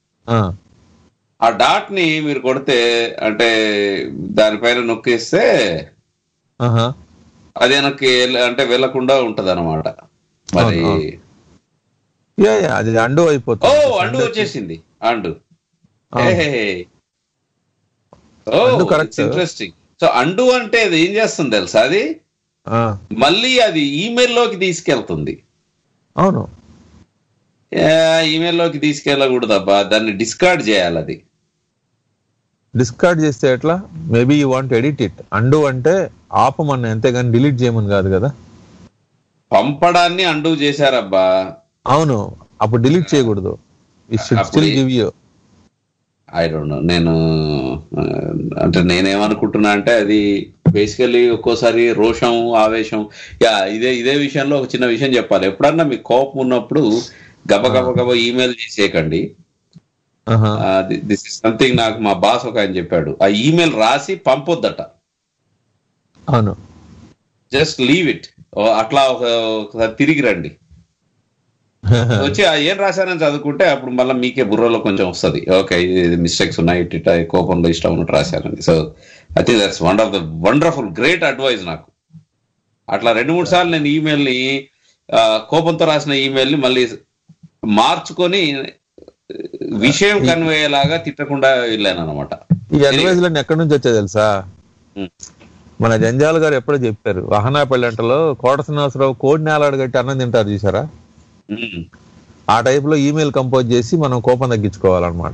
Speaker 3: ఆ డాట్ ని మీరు కొడితే అంటే దానిపైన నొక్కేస్తే అది వెనక్కి వెళ్ళ- అంటే వెళ్లకుండా ఉంటది అనమాట మరి
Speaker 4: అవును, యా యా అది అండు
Speaker 3: ఓ
Speaker 4: అయిపోతుంది
Speaker 3: అండు వచ్చేసింది అండు
Speaker 4: అవును.
Speaker 3: Oh
Speaker 4: undo correct.
Speaker 3: Interesting so undo అంటే అది ఏం చేస్తుంది తెలుసా అది
Speaker 4: ఆ,
Speaker 3: మళ్ళీ అది ఈమెయిల్ లోకి తీసుకెళ్తుంది
Speaker 4: అవును
Speaker 3: ఈమెయిల్ లోకి తీసుకెళ్ళకూడదబ్బా దాన్ని డిస్కార్డ్ చేయాలి అది
Speaker 4: డిస్కార్డ్ చేస్తే ఎట్లా maybe you want edit it undo అంటే ఆపమని అంతేగాని డిలీట్ చేయమని కాదు కదా
Speaker 3: పంపడాన్ని అండు చేశారబ్బా
Speaker 4: అవును అప్పుడు డిలీట్ చేయకూడదు ఇట్ షుడ్
Speaker 3: అప్పుడు
Speaker 4: still give you
Speaker 3: I don't know నేను ఆ, అంటే నేనేమనుకుంటున్నా అంటే అది బేసికలీ ఒక్కోసారి రోషం ఆవేశం యా ఇదే ఇదే విషయంలో ఒక చిన్న విషయం చెప్పాలి ఎప్పుడన్నా మీకు కోపం ఉన్నప్పుడు గబ గబ గబ ఈమెయిల్ చేసేయకండి దిస్ ఇస్ సంథింగ్ నాకు మా బాస్ ఒక ఆయన చెప్పాడు ఆ ఈమెయిల్ రాసి పంపొద్దట
Speaker 4: అవును
Speaker 3: జస్ట్ లీవ్ ఇట్ అట్లా ఒక ఒకసారి తిరిగి రండి వచ్చి ఆ ఏం రాశానని చదువుకుంటే అప్పుడు మళ్ళీ మీకే బుర్రలో కొంచెం వస్తుంది ఓకే ఇది మిస్టేక్స్ ఉన్నాయి ఇట్ ఇట్ కోపంలో ఇష్టం ఉన్నట్టు రాశానని so I think that's one of the wonderful great advice నాకు అట్లా రెండు మూడు సార్లు నేను ఈమెయిల్ ని ఆ, కోపంతో రాసిన ఈమెయిల్ ని మళ్ళీ మార్చుకొని విషయం కన్వే అయ్యేలాగా తిట్టకుండా వెళ్ళాను అనమాట
Speaker 4: ఈ అడ్వైజ్ లన్నీ ఎక్కడి నుంచి వచ్చాయి తెలుసా మన జంజాల గారు ఎప్పుడో చెప్పారు వాహనా పెళ్ళంటలో కోట శ్రీనివాసరావు కోడి నేలాడు కట్టి అన్నం తింటారు చూసారా ఆ టైప్ లో ఈమెయిల్ కంపోజ్ చేసి మనం కోపం తగ్గించుకోవాలన్నమాట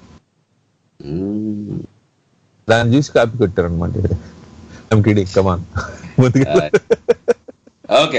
Speaker 4: దాన్ని చూసి కాపీ కొట్టారు అనమాట kidding come on
Speaker 3: okay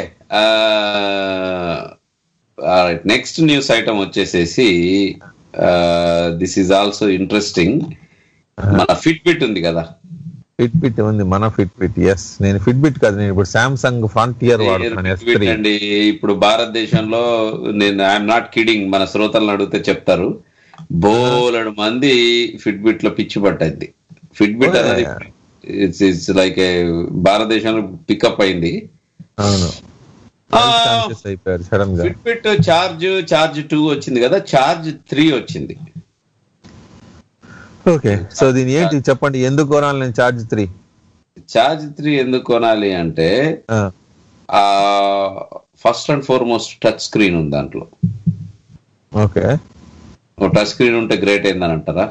Speaker 3: next news item వచ్చేసేసి దిస్ ఈజ్ ఆల్సో ఇంట్రెస్టింగ్ మన ఫిట్ బిట్ ఉంది కదా
Speaker 4: ఫిట్ బిట్ ఉంది మన ఫిట్ బిట్ ఎస్ నేను ఫిట్ బిట్ కాదు నేను ఇప్పుడు సామ్సంగ్ ఫ్రంటియర్ వాడుతున్నాను ఎస్
Speaker 3: Fitbit అండి ఇప్పుడు భారతదేశంలో నేను ఐఎమ్ నాట్ కిడింగ్ మన శ్రోతలను అడిగితే చెప్తారు బోలెడు మంది ఫిట్ బిట్ లో పిచ్చి పట్టద్ది ఫిట్ బిట్
Speaker 4: Oh,
Speaker 3: అనేది
Speaker 4: yeah.
Speaker 3: ఇట్స్ ఇట్స్ లైక్ భారతదేశంలో పికప్ అయింది
Speaker 4: అవును
Speaker 3: ఆ,
Speaker 4: కాన్షియస్ అయిపోయారు సడన్ గా
Speaker 3: Fitbit Charge Charge two వచ్చింది కదా చార్జ్ త్రీ వచ్చింది
Speaker 4: ఓకే సో దీని ఏంటి చెప్పండి ఎందుకు కొనాలి నేను చార్జ్ త్రీ
Speaker 3: చార్జ్ త్రీ ఎందుకు కొనాలి అంటే first and foremost touch screen ఉంది దాంట్లో
Speaker 4: ఓకే
Speaker 3: టచ్ స్క్రీన్ ఉంటే గ్రేట్ అయిందని అంటారా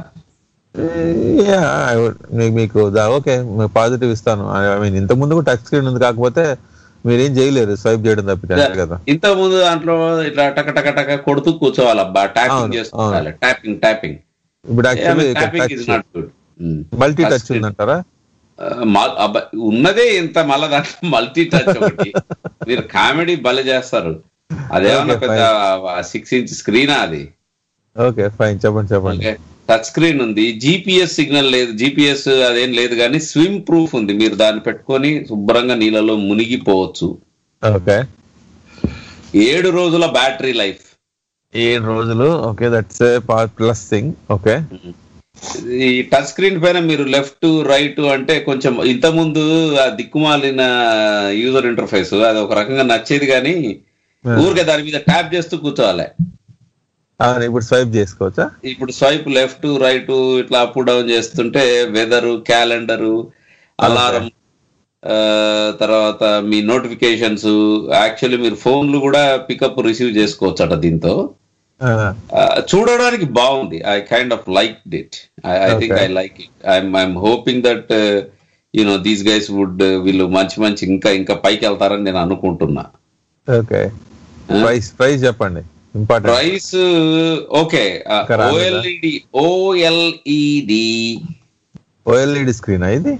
Speaker 4: మీకు ఓకే పాజిటివ్ ఇస్తాను ఐ మీన్ ఇంత ముందు టచ్ స్క్రీన్ ఉంది కాకపోతే మీరేం చేయలేరు స్వైప్ చేయడం తప్పితే అంతే కదా
Speaker 3: ఇంత ముందు దాంట్లో ఇట్లా టక టక టక కొడుతూ కూర్చోవాలి అబ్బా ట్యాపింగ్
Speaker 4: అవును,
Speaker 3: చేసుకోవాలి ట్యాపింగ్ ట్యాపింగ్
Speaker 4: ఇప్పుడు actually
Speaker 3: tapping is not good
Speaker 4: multi touch ఉందంటారా
Speaker 3: ఉన్నదే ఇంత మళ్ళా దాంట్లో మల్టీ టచ్ ఒకటి మీరు కామెడీ భలే చేస్తారు అదేమన్నా
Speaker 4: Okay,
Speaker 3: పెద్ద సిక్స్ ఇంచ్ స్క్రీనా అది
Speaker 4: ఓకే ఫైన్ చెప్పండి చెప్పండి
Speaker 3: టచ్ స్క్రీన్ ఉంది జీపీఎస్ సిగ్నల్ లేదు జీపీఎస్ అదేం లేదు కానీ స్విమ్ ప్రూఫ్ ఉంది మీరు దాన్ని పెట్టుకొని శుభ్రంగా నీళ్ళలో మునిగిపోవచ్చు
Speaker 4: ఓకే
Speaker 3: ఏడు రోజుల బ్యాటరీ లైఫ్
Speaker 4: ఏడు రోజులు okay that's plus thing okay
Speaker 3: ఈ టచ్ స్క్రీన్ పైన మీరు లెఫ్ట్ రైట్ అంటే కొంచెం ఇంత ముందు ఆ దిక్కుమాలిన యూజర్ ఇంటర్ఫేస్ అది ఒక రకంగా నచ్చేది కానీ ఊరికే దాని మీద ట్యాప్ చేస్తూ కూర్చోవాలి
Speaker 4: అవును ఇప్పుడు స్వైప్ చేసుకోవచ్చా
Speaker 3: ఇప్పుడు స్వైప్ లెఫ్ట్ రైట్ ఇట్లా అప్ డౌన్ చేస్తుంటే వెదరు క్యాలెండరు అలారం తర్వాత మీ నోటిఫికేషన్స్ యాక్చువల్లీ మీరు ఫోన్లు కూడా పికప్ రిసీవ్ చేసుకోవచ్చు అట దీంతో ఆ, చూడడానికి బాగుంది I kind of like it I think
Speaker 4: Okay.
Speaker 3: I like it I'm I'm hoping that you know these guys would వీళ్ళు మంచి మంచి ఇంకా ఇంకా పైకి వెళ్తారని నేను అనుకుంటున్నా
Speaker 4: ఓకే ప్రైస్ ప్రైస్ చెప్పండి ఇంపార్టెంట్
Speaker 3: ప్రైస్ ఓకే
Speaker 4: ఇంకా రాలేదా?
Speaker 3: ఓఎల్ఈడి ఓఎల్ఈడి
Speaker 4: ఓఎల్ఈడి స్క్రీన్ ఇది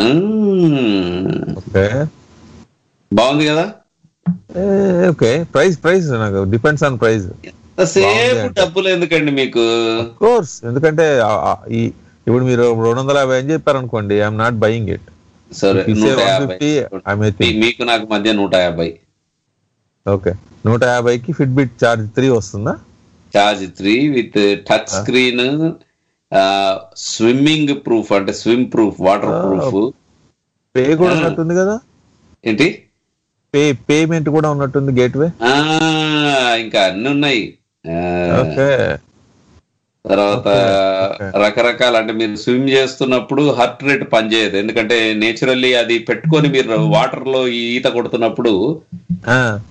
Speaker 4: ఓకే
Speaker 3: బాగుంది కదా
Speaker 4: ఓకే ప్రైస్ ప్రైస్ నాకు డిపెండ్స్ ఆన్ ప్రైస్
Speaker 3: సేపు డబ్బులు ఎందుకండి మీకు
Speaker 4: కోర్స్ ఎందుకంటే ఆ- ఆ- ఈ ఇప్పుడు మీరు రెండు వందల యాభై అని చెప్పారు అనుకోండి ఐఎమ్ నాట్ బయింగ్ ఇట్
Speaker 3: సరే
Speaker 4: If you say
Speaker 3: నూట యాభై
Speaker 4: 150, I may think.
Speaker 3: మీ- మీకు నాకు మధ్య నూట యాభై
Speaker 4: ఓకే నూట యాభైకి ఫిట్ బిట్ చార్జ్ త్రీ వస్తుందా
Speaker 3: Charge three with touch screen swimming proof అంటే swim proof water
Speaker 4: Ah,
Speaker 3: proof
Speaker 4: pay కూడా
Speaker 3: Ah.
Speaker 4: ఉన్నట్టుంది కదా
Speaker 3: ఏంటి
Speaker 4: పే పేమెంట్ కూడా ఉన్నట్టుంది గేట్వే
Speaker 3: ఆ ఇంకా అన్ని ఉన్నాయి ఆ,
Speaker 4: ఓకే
Speaker 3: తర్వాత
Speaker 4: Okay, okay.
Speaker 3: రకరకాల అంటే మీరు స్విమ్ చేస్తున్నప్పుడు హార్ట్ రేట్ పనిచేయదు ఎందుకంటే నేచురల్లీ అది పెట్టుకొని మీరు వాటర్ లో ఈత కొడుతున్నప్పుడు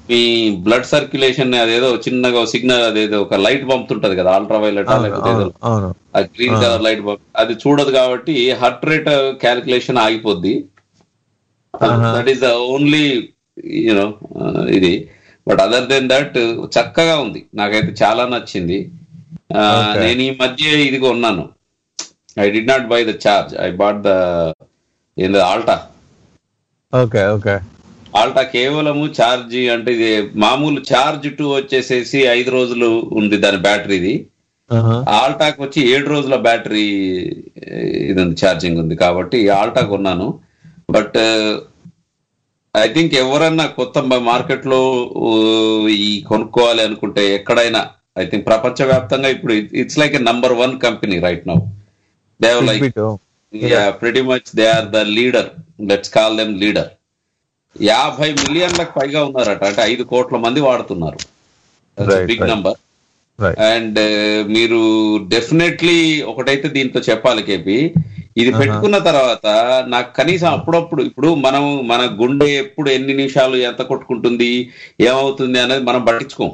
Speaker 3: మీ బ్లడ్ సర్క్యులేషన్ అదేదో చిన్నగా సిగ్నల్ అదేదో ఒక లైట్ పంపుతుంటది కదా అల్ట్రా వైలెట్
Speaker 4: అవును
Speaker 3: లేకపోతే ఏదో
Speaker 4: అవును అవును
Speaker 3: ఆ గ్రీన్ కలర్ లైట్ పంప్ అది చూడదు కాబట్టి హార్ట్ రేట్ క్యాలిక్యులేషన్ ఆగిపోద్ది
Speaker 4: Uh-huh.
Speaker 3: That is the only you know ఇది బట్ అదర్ దెన్ దట్ చక్కగా ఉంది నాకైతే చాలా నచ్చింది Uh,
Speaker 4: Okay.
Speaker 3: నేను ఈ మధ్య ఇది కొన్నాను I did not buy the Charge I bought the ఏంది ఆల్టా
Speaker 4: ఓకే ఓకే
Speaker 3: ఆల్టా కేవలము ఛార్జ్ అంటే ఇది మామూలు ఛార్జ్ టూ వచ్చేసేసి ఐదు రోజులు ఉంది దాని బ్యాటరీది ఆల్టాకి వచ్చి ఏడు రోజుల బ్యాటరీ ఇది ఉంది ఛార్జింగ్ ఉంది కాబట్టి ఆల్టా కొన్నాను బట్ ఐ థింక్ ఎవరన్నా కొత్త మార్కెట్ లో ఊ, ఈ కొనుక్కోవాలి అనుకుంటే ఎక్కడైనా ఐ థింక్ ప్రపంచవ్యాప్తంగా ఇప్పుడు it's like a number one company right now they like pretty much they are the leader let's call them leader యాభై మిలియన్లకు పైగా ఉన్నారట అంటే ఐదు కోట్ల మంది వాడుతున్నారు
Speaker 4: Right,
Speaker 3: big
Speaker 4: right.
Speaker 3: Number
Speaker 4: right
Speaker 3: and మీరు డెఫినెట్లీ ఒకటైతే దీంతో చెప్పాలి కేపి ఇది పెట్టుకున్న తర్వాత నాకు కనీసం అప్పుడప్పుడు ఇప్పుడు మనం మన గుండె ఎప్పుడు ఎన్ని నిమిషాలు ఎంత కొట్టుకుంటుంది ఏమవుతుంది అనేది మనం పట్టించుకోం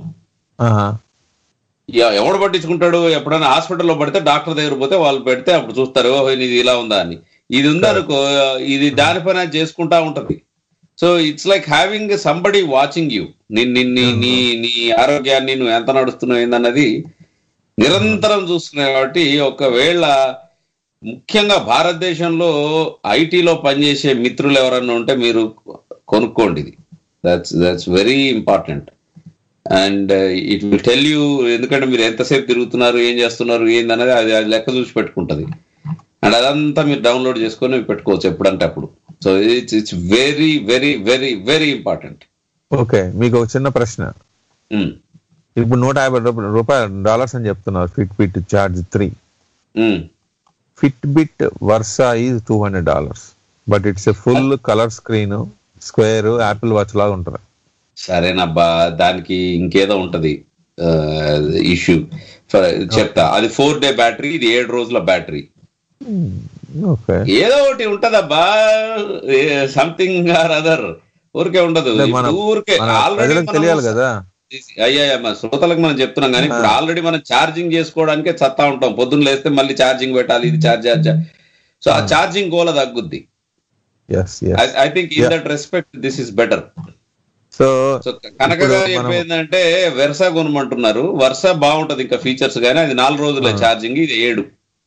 Speaker 3: ఎ- ఎవడు పట్టించుకుంటాడు ఎప్పుడైనా హాస్పిటల్లో పడితే డాక్టర్ దగ్గర పోతే వాళ్ళు పెడితే అప్పుడు చూస్తారు ఓహో ఇది ఇలా ఉందా అని ఇది ఉందనుకో ఇది దాని పని అది చేసుకుంటా ఉంటది so it's like having somebody watching you నీ నీ నీ నీ ఆరోగ్యాన్ని నువ్వు ఎంత నడుస్తున్నావు ఏందన్నది నిరంతరం చూస్తున్నావు కాబట్టి ఒకవేళ ముఖ్యంగా భారతదేశంలో ఐటీలో పనిచేసే మిత్రులు ఎవరన్నా ఉంటే మీరు కొనుక్కోండి ఇది that's that's very important and it will tell you ఎందుకంటే మీరు ఎంతసేపు తిరుగుతున్నారు ఏం చేస్తున్నారు ఏందనేది అది అది లెక్క చూసి పెట్టుకుంటది అండ్ అదంతా మీరు డౌన్లోడ్ చేసుకొని పెట్టుకోవచ్చు ఎప్పుడంటే అప్పుడు so it's it's very very very very important
Speaker 4: okay మీకు ఒక చిన్న ప్రశ్న ఇప్పుడు నూట యాభై రూపాయలు రూపాయలు డాలర్స్ అని చెప్తున్నారు Fitbit Charge three Fitbit Versa is two hundred dollars but it's a full colour screen square Apple watch లాగా ఉంటుంది
Speaker 3: సరేనబ్బా దానికి ఇంకేదో ఉంటది ఇష్యూ చెప్తా అది ఫోర్ డే బ్యాటరీ ఇది ఏడు రోజుల బ్యాటరీ
Speaker 4: ఓకే
Speaker 3: ఏదో ఒకటి ఉంటదబ్బా సంథింగ్ ఆర్ అదర్ ఊరికే ఉండదు
Speaker 4: అంటే మన-
Speaker 3: ఇప్పుడు ఊరికే
Speaker 4: మన
Speaker 3: ఆల్రెడీ
Speaker 4: ప్రజలకు తెలియాలి కదా
Speaker 3: అయ్యా మన శ్రోతలకు మనం చెప్తున్నాం కానీ ఇప్పుడు ఆల్రెడీ మనం ఛార్జింగ్ చేసుకోవడానికే చత్తా ఉంటాం పొద్దున్న లేస్తే మళ్ళీ ఛార్జింగ్ పెట్టాలి ఇది ఛార్జ్ సో ఆ ఛార్జింగ్ గోల తగ్గుద్ది
Speaker 4: yes yes
Speaker 3: I think in that respect this is better
Speaker 4: so
Speaker 3: so కనక
Speaker 4: ఇప్పుడు
Speaker 3: గారు
Speaker 4: మనం-
Speaker 3: చెప్పేందంటే వెర్స కొనమంటున్నారు వర్ష బాగుంటది ఇంకా ఫీచర్స్ కానీ అది నాలుగు రోజులే ఛార్జింగ్ ఇది ఏడు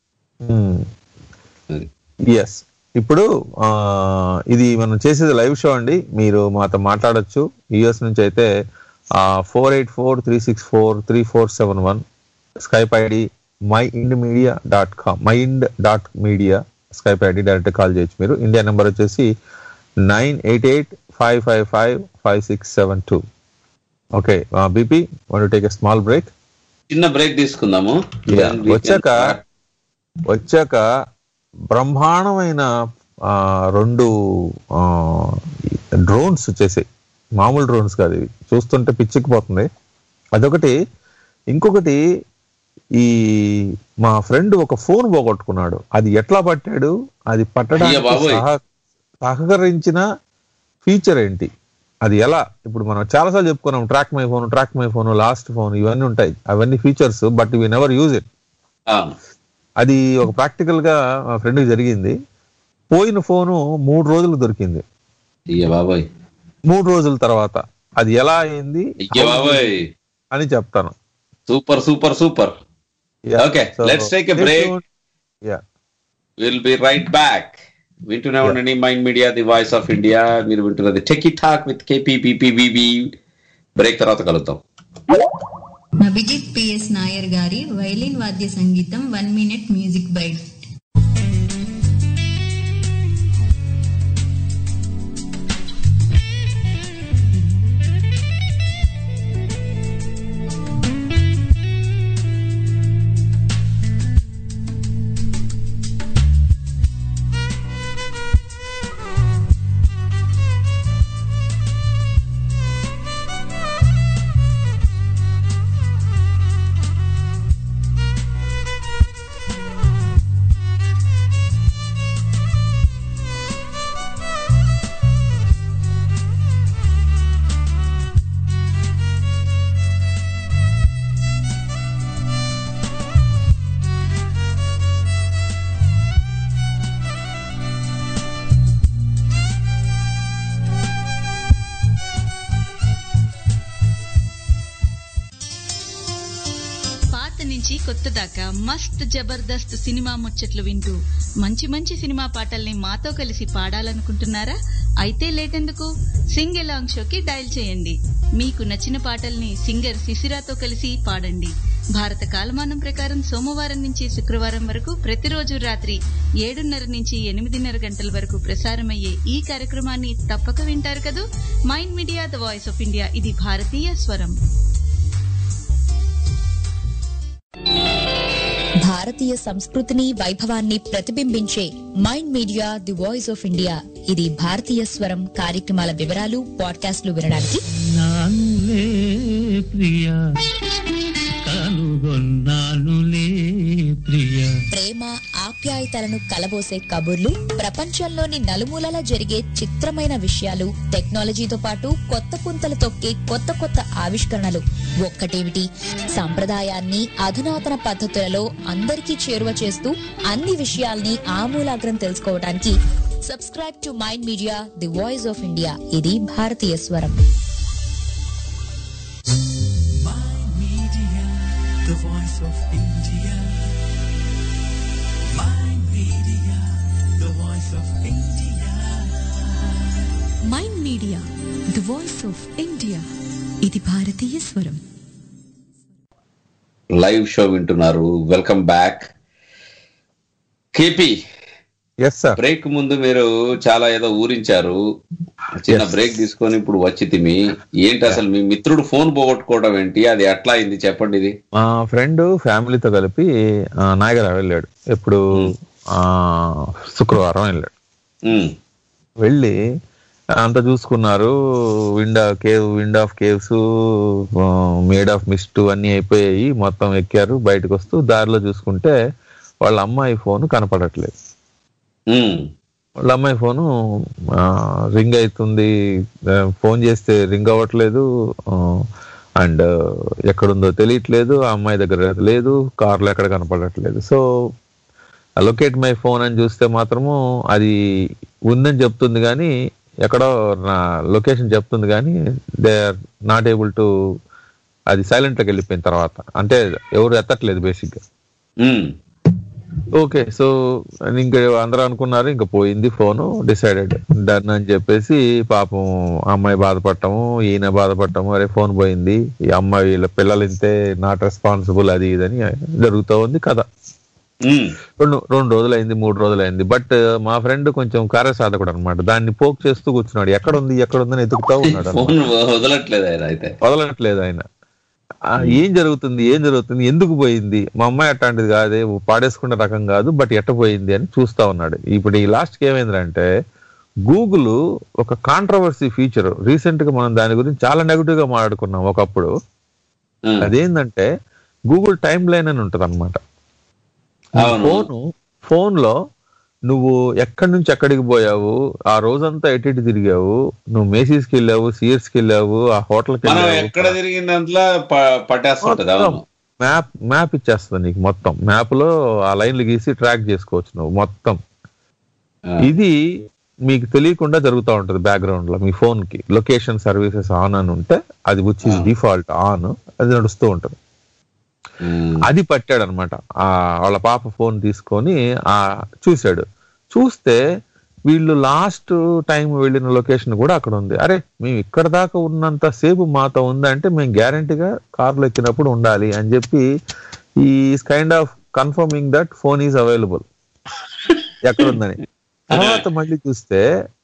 Speaker 3: అది.
Speaker 4: ఎస్ ఇప్పుడు ఆ, ఇది మనం చేసేది లైవ్ షో అండి మీరు మాతో మాట్లాడొచ్చు యుఎస్ నుంచి అయితే four eight four three six four three four seven one Skype ID my ఇండ్ media dot com mind dot media Skype ID direct call చేయొచ్చు మీరు ఇండియా నెంబర్ వచ్చేసి nine eight eight five five five five six seven two okay BP one take a small break
Speaker 3: చిన్న break తీసుకుందాము
Speaker 4: Yeah.
Speaker 3: Then we can
Speaker 4: వచ్చాక
Speaker 3: start.
Speaker 4: వచ్చాక బ్రహ్మాండమైన ఆ, రెండు డ్రోన్స్ వచ్చేసాయి మామూలు డ్రోన్స్ కాదు ఇవి చూస్తుంటే పిచ్చికిపోతుంది అదొకటి ఇంకొకటి ఈ మా ఫ్రెండ్ ఒక ఫోన్ పోగొట్టుకున్నాడు అది ఎట్లా పట్టాడు అది
Speaker 3: అయ్య
Speaker 4: పట్టడానికి
Speaker 3: బాబోయ్.
Speaker 4: సహ- సహకరించిన ఫీచర్ ఏంటి అది ఎలా ఇప్పుడు మనం చాలాసార్లు చెప్పుకున్నాం track my phone track my phone lost phone ఇవన్నీ ఉంటాయి అవన్నీ features but we never use it
Speaker 3: అవును.
Speaker 4: అది ఒక ప్రాక్టికల్ గా మా ఫ్రెండ్కి జరిగింది పోయిన ఫోను మూడు రోజులు దొరికింది
Speaker 3: అయ్య బాబాయ్
Speaker 4: మూడు రోజుల తర్వాత అది ఎలా అయింది
Speaker 3: అయ్య బాబాయ్
Speaker 4: అని చెప్తాను
Speaker 3: super super super Okay, let's take a break.
Speaker 4: Yeah
Speaker 3: will be right back వింటూనే ఉండండి mind media the voice of India మీరు వింటున్నది టెకీ టాక్ విత్ కేపీపీపీబీబీ బ్రేక్ తర్వాత కలుద్దాం
Speaker 8: అభిజిత్ పిఎస్ నాయర్ గారి వైలిన్ వాద్య సంగీతం one minute music bite
Speaker 9: Thank
Speaker 5: కొత్త దాకా మస్త్ జబర్దస్త్ సినిమా ముచ్చట్లు వింటూ మంచి మంచి సినిమా పాటల్ని మాతో కలిసి పాడాలనుకుంటున్నారా అయితే లేటెందుకు సింగ్ ఎలాంగ్ షోకి డయల్ చేయండి మీకు నచ్చిన పాటల్ని సింగర్ శిశిరాతో కలిసి పాడండి భారత కాలమానం ప్రకారం సోమవారం నుంచి శుక్రవారం వరకు ప్రతిరోజు రాత్రి ఏడున్నర నుంచి ఎనిమిదిన్నర గంటల వరకు ప్రసారమయ్యే ఈ కార్యక్రమాన్ని తప్పక వింటారు కదూ mind media the voice of India ఇది భారతీయ స్వరం
Speaker 9: భారతీయ సంస్కృతిని వైభవాన్ని ప్రతిబింబించే mind media the voice of India ఇది భారతీయ స్వరం కార్యక్రమాల వివరాలు పాడ్కాస్ట్లు వినడానికి
Speaker 7: నానులే ప్రియ కనుగొన్నానులే ప్రియ
Speaker 9: ప్రేమ ఆప్యాయతలను కలబోసే కబుర్లు ప్రపంచంలోని నలుమూలల జరిగే చిత్రమైన విషయాలు టెక్నాలజీతో పాటు కొత్త పుంతలు తొక్కే కొత్త కొత్త ఆవిష్కరణలు ఒక్కటేమిటి సంప్రదాయాన్ని అధునాతన పద్ధతులలో అందరికీ చేరువ చేస్తూ అన్ని విషయాల్ని ఆమూలాగ్రం తెలుసుకోవడానికి subscribe to mind media the voice of India ఇది భారతీయ స్వరం
Speaker 7: Media, the voice of India. My media, the voice of India.
Speaker 1: Mind media the voice of India ఇది భారతీయ స్వరం
Speaker 3: లైవ్ షో వింటున్నారు welcome back KP
Speaker 4: S sir
Speaker 3: break ముందు మీరు చాలా ఏదో ఊరించారు చిన్న
Speaker 4: Yes.
Speaker 3: బ్రేక్ తీసుకొని ఇప్పుడు వచ్చి తిమి ఏంటి అసలు మీ మిత్రుడు ఫోన్ పోగొట్టుకోవడం ఏంటి అది ఎట్లా అయింది చెప్పండి ఇది
Speaker 4: మా ఫ్రెండ్ ఫ్యామిలీతో కలిపి ఆ, నాగర వెళ్ళాడు ఎప్పుడు ఆ, శుక్రవారం వెళ్ళాడు
Speaker 3: ఉమ్,
Speaker 4: వెళ్ళి అంతా చూసుకున్నారు wind cave wind of caves made of mist అన్ని అయిపోయాయి మొత్తం ఎక్కారు బయటకు వస్తూ దారిలో చూసుకుంటే వాళ్ళ అమ్మాయి ఫోన్ కనపడట్లేదు
Speaker 3: ఉమ్,
Speaker 4: వాళ్ళ అమ్మాయి ఫోను రింగ్ అవుతుంది ఆ, ఫోన్ చేస్తే రింగ్ అవ్వట్లేదు అండ్ ఎక్కడుందో తెలియట్లేదు ఆ అమ్మాయి దగ్గర లేదు కార్లో ఎక్కడ కనపడట్లేదు సో లొకేట్ మై ఫోన్ అని చూస్తే మాత్రము అది ఉందని చెప్తుంది కానీ ఎక్కడో నా లొకేషన్ చెప్తుంది కానీ they are not able to అది సైలెంట్లోకి వెళ్ళిపోయిన తర్వాత అంటే ఎవరు ఎత్తట్లేదు బేసిక్గా
Speaker 3: ఉమ్,
Speaker 4: ఓకే సో ఇంకా అందరూ అనుకున్నారు ఇంకా పోయింది ఫోను డిసైడెడ్ డన్ అని చెప్పేసి పాపం అమ్మాయి బాధపడటము ఈయన బాధపడటము అరే ఫోన్ పోయింది ఈ అమ్మాయి వీళ్ళ పిల్లలు ఇంతే నాట్ రెస్పాన్సిబుల్ అది ఇదని జరుగుతూ ఉంది కథ
Speaker 3: ఉమ్,
Speaker 4: రెండు రెండు రోజులు అయింది మూడు రోజులు అయింది బట్ మా ఫ్రెండ్ కొంచెం కార్యసాధకుడు అనమాట దాన్ని పోక్ చేస్తూ కూర్చున్నాడు ఎక్కడ ఉంది ఎక్కడ ఉందని ఎతుకుతా ఉన్నాడు అన్నమాట.
Speaker 3: ఫోన్ వదలట్లేదు ఆయన అయితే
Speaker 4: వదలట్లేదు ఆయన ఆ, ఏం జరుగుతుంది ఏం జరుగుతుంది ఎందుకు పోయింది మా అమ్మాయి అట్లాంటిది కాదే పాడేసుకునే రకం కాదు బట్ ఎట్ట పోయింది అని చూస్తా ఉన్నాడు ఇప్పుడు ఈ లాస్ట్కి ఏమైందంటే గూగుల్ ఒక కాంట్రవర్సీ ఫీచర్ రీసెంట్ గా మనం దాని గురించి చాలా నెగిటివ్ గా మాట్లాడుకున్నాం ఒకప్పుడు
Speaker 3: ఉమ్,
Speaker 4: అదేంటంటే గూగుల్ టైం లైన్ అని ఉంటది అనమాట
Speaker 3: అవును.
Speaker 4: ఫోన్ ఫోన్ లో నువ్వు ఎక్కడి నుంచి ఎక్కడికి పోయావు ఆ రోజంతా ఎటు ఇటు తిరిగావు నువ్వు మేసీస్కి వెళ్ళావు సియర్స్కి వెళ్ళావు ఆ హోటల్కి
Speaker 3: మనం
Speaker 4: వెళ్ళావు
Speaker 3: ఎక్కడ తిరిగిందంతలా ప- పట్టేస్తుంటది అవును
Speaker 4: మ్యాప్ మ్యాప్ ఇచ్చేస్తుంది నీకు మొత్తం మ్యాప్ లో ఆ లైన్లు గీసి ట్రాక్ చేసుకోవచ్చు నువ్వు మొత్తం
Speaker 3: ఆ,
Speaker 4: ఇది మీకు తెలియకుండా జరుగుతూ ఉంటది బ్యాక్గ్రౌండ్ లో మీ ఫోన్ కి లొకేషన్ సర్వీసెస్ ఆన్ అని ఉంటే అది విచ్ ఇస్ డిఫాల్ట్ ఆన్ అది నడుస్తూ ఉంటది
Speaker 3: ఉమ్,
Speaker 4: అది పట్టాడు అనమాట ఆ వాళ్ళ పాప ఫోన్ తీసుకొని ఆ చూశాడు చూస్తే వీళ్ళు లాస్ట్ టైం వెళ్ళిన లొకేషన్ కూడా అక్కడ ఉంది అరే మేము ఇక్కడ దాకా ఉన్నంత సేపు మాతో ఉందంటే మేము గ్యారంటీగా కార్లో ఎక్కినప్పుడు ఉండాలి అని చెప్పి ఈ kind of confirming that phone is available ఎక్కడ ఉందని తర్వాత మళ్ళీ చూస్తే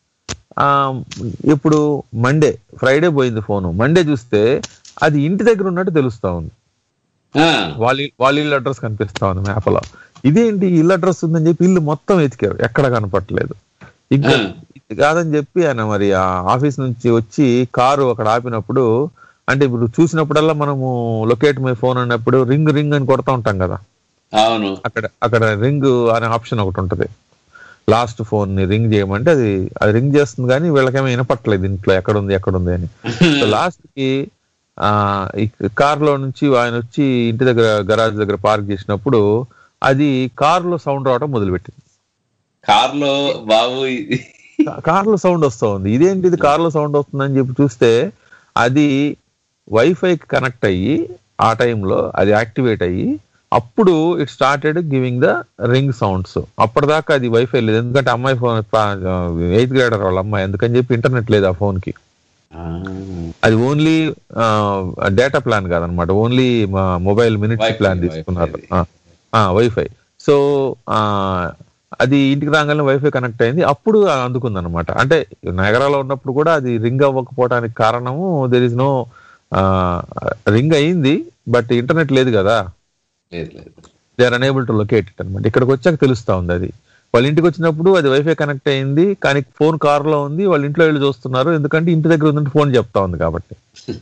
Speaker 4: ఆ ఇప్పుడు మండే ఫ్రైడే పోయింది ఫోను మండే చూస్తే అది ఇంటి దగ్గర ఉన్నట్టు తెలుస్తా ఉంది
Speaker 3: ఆ,
Speaker 4: వాళ్ళ వాళ్ళ ఇల్లు అడ్రస్ కనిపిస్తా ఉంది మ్యాప్ లో ఇదేంటి ఇల్లు అడ్రస్ ఉందని చెప్పి ఇల్లు మొత్తం వెతికారు ఎక్కడ కనపట్లేదు ఇంకా
Speaker 3: ఆ.
Speaker 4: ఇది కాదని చెప్పి ఆయన మరి ఆ ఆఫీస్ నుంచి వచ్చి కారు అక్కడ ఆపినప్పుడు అంటే ఇప్పుడు చూసినప్పుడల్లా మనము లొకేట్ మై ఫోన్ అన్నప్పుడు రింగ్ రింగ్ అని కొడతా ఉంటాం కదా
Speaker 3: అవును
Speaker 4: అక్కడ అక్కడ రింగ్ అనే ఆప్షన్ ఒకటి ఉంటది లాస్ట్ ఫోన్ ని రింగ్ చేయమంటే అది అది రింగ్ చేస్తుంది కానీ వీళ్ళకేమో వినపట్లేదు ఇంట్లో ఎక్కడ ఉంది ఎక్కడ ఉంది అని సో లాస్ట్ కి ఆ ఈ కార్ లో నుంచి ఆయన వచ్చి ఇంటి దగ్గర గరాజ్ దగ్గర పార్క్ చేసినప్పుడు అది కార్ లో సౌండ్ రావడం మొదలుపెట్టింది
Speaker 3: కార్లో బాబు ఇది-
Speaker 4: కార్ లో సౌండ్ వస్తా ఉంది ఇదేంటి ఇది కార్ లో సౌండ్ వస్తుందని చెప్పి చూస్తే అది వైఫై కి కనెక్ట్ అయ్యి ఆ టైంలో అది యాక్టివేట్ అయ్యి అప్పుడు it started giving the ring sounds అప్పటిదాకా అది వైఫై లేదు ఎందుకంటే అమ్మాయి ఫోన్ ఎయిత్ గ్రేడర్ వాళ్ళ అమ్మాయి ఎందుకని చెప్పి ఇంటర్నెట్ లేదు ఆ ఫోన్ కి అది ఓన్లీ డేటా ప్లాన్ కాదనమాట only mobile minutes
Speaker 3: Wi-Fi,
Speaker 4: plan
Speaker 3: Wi-Fi
Speaker 4: తీసుకున్నారు వైఫై సో అది ఇంటికి రాగానే వైఫై కనెక్ట్ అయింది అప్పుడు అందుకుంది అనమాట అంటే నగరాల్లో ఉన్నప్పుడు కూడా అది రింగ్ అవ్వకపోవడానికి కారణము దెర్ ఇస్ నో రింగ్ అయింది బట్ ఇంటర్నెట్ లేదు కదా
Speaker 3: లేదు లేదు
Speaker 4: they are unable to locate it అనమాట ఇక్కడికి వచ్చాక తెలుస్తా ఉంది అది వాళ్ళ ఇంటికి వచ్చినప్పుడు అది వైఫై కనెక్ట్ అయింది కానీ ఫోన్ కార్ లో ఉంది వాళ్ళ ఇంట్లో వెళ్ళి చూస్తున్నారు ఎందుకంటే ఇంటి దగ్గర ఉందంటే ఫోన్ చెప్తా ఉంది కాబట్టి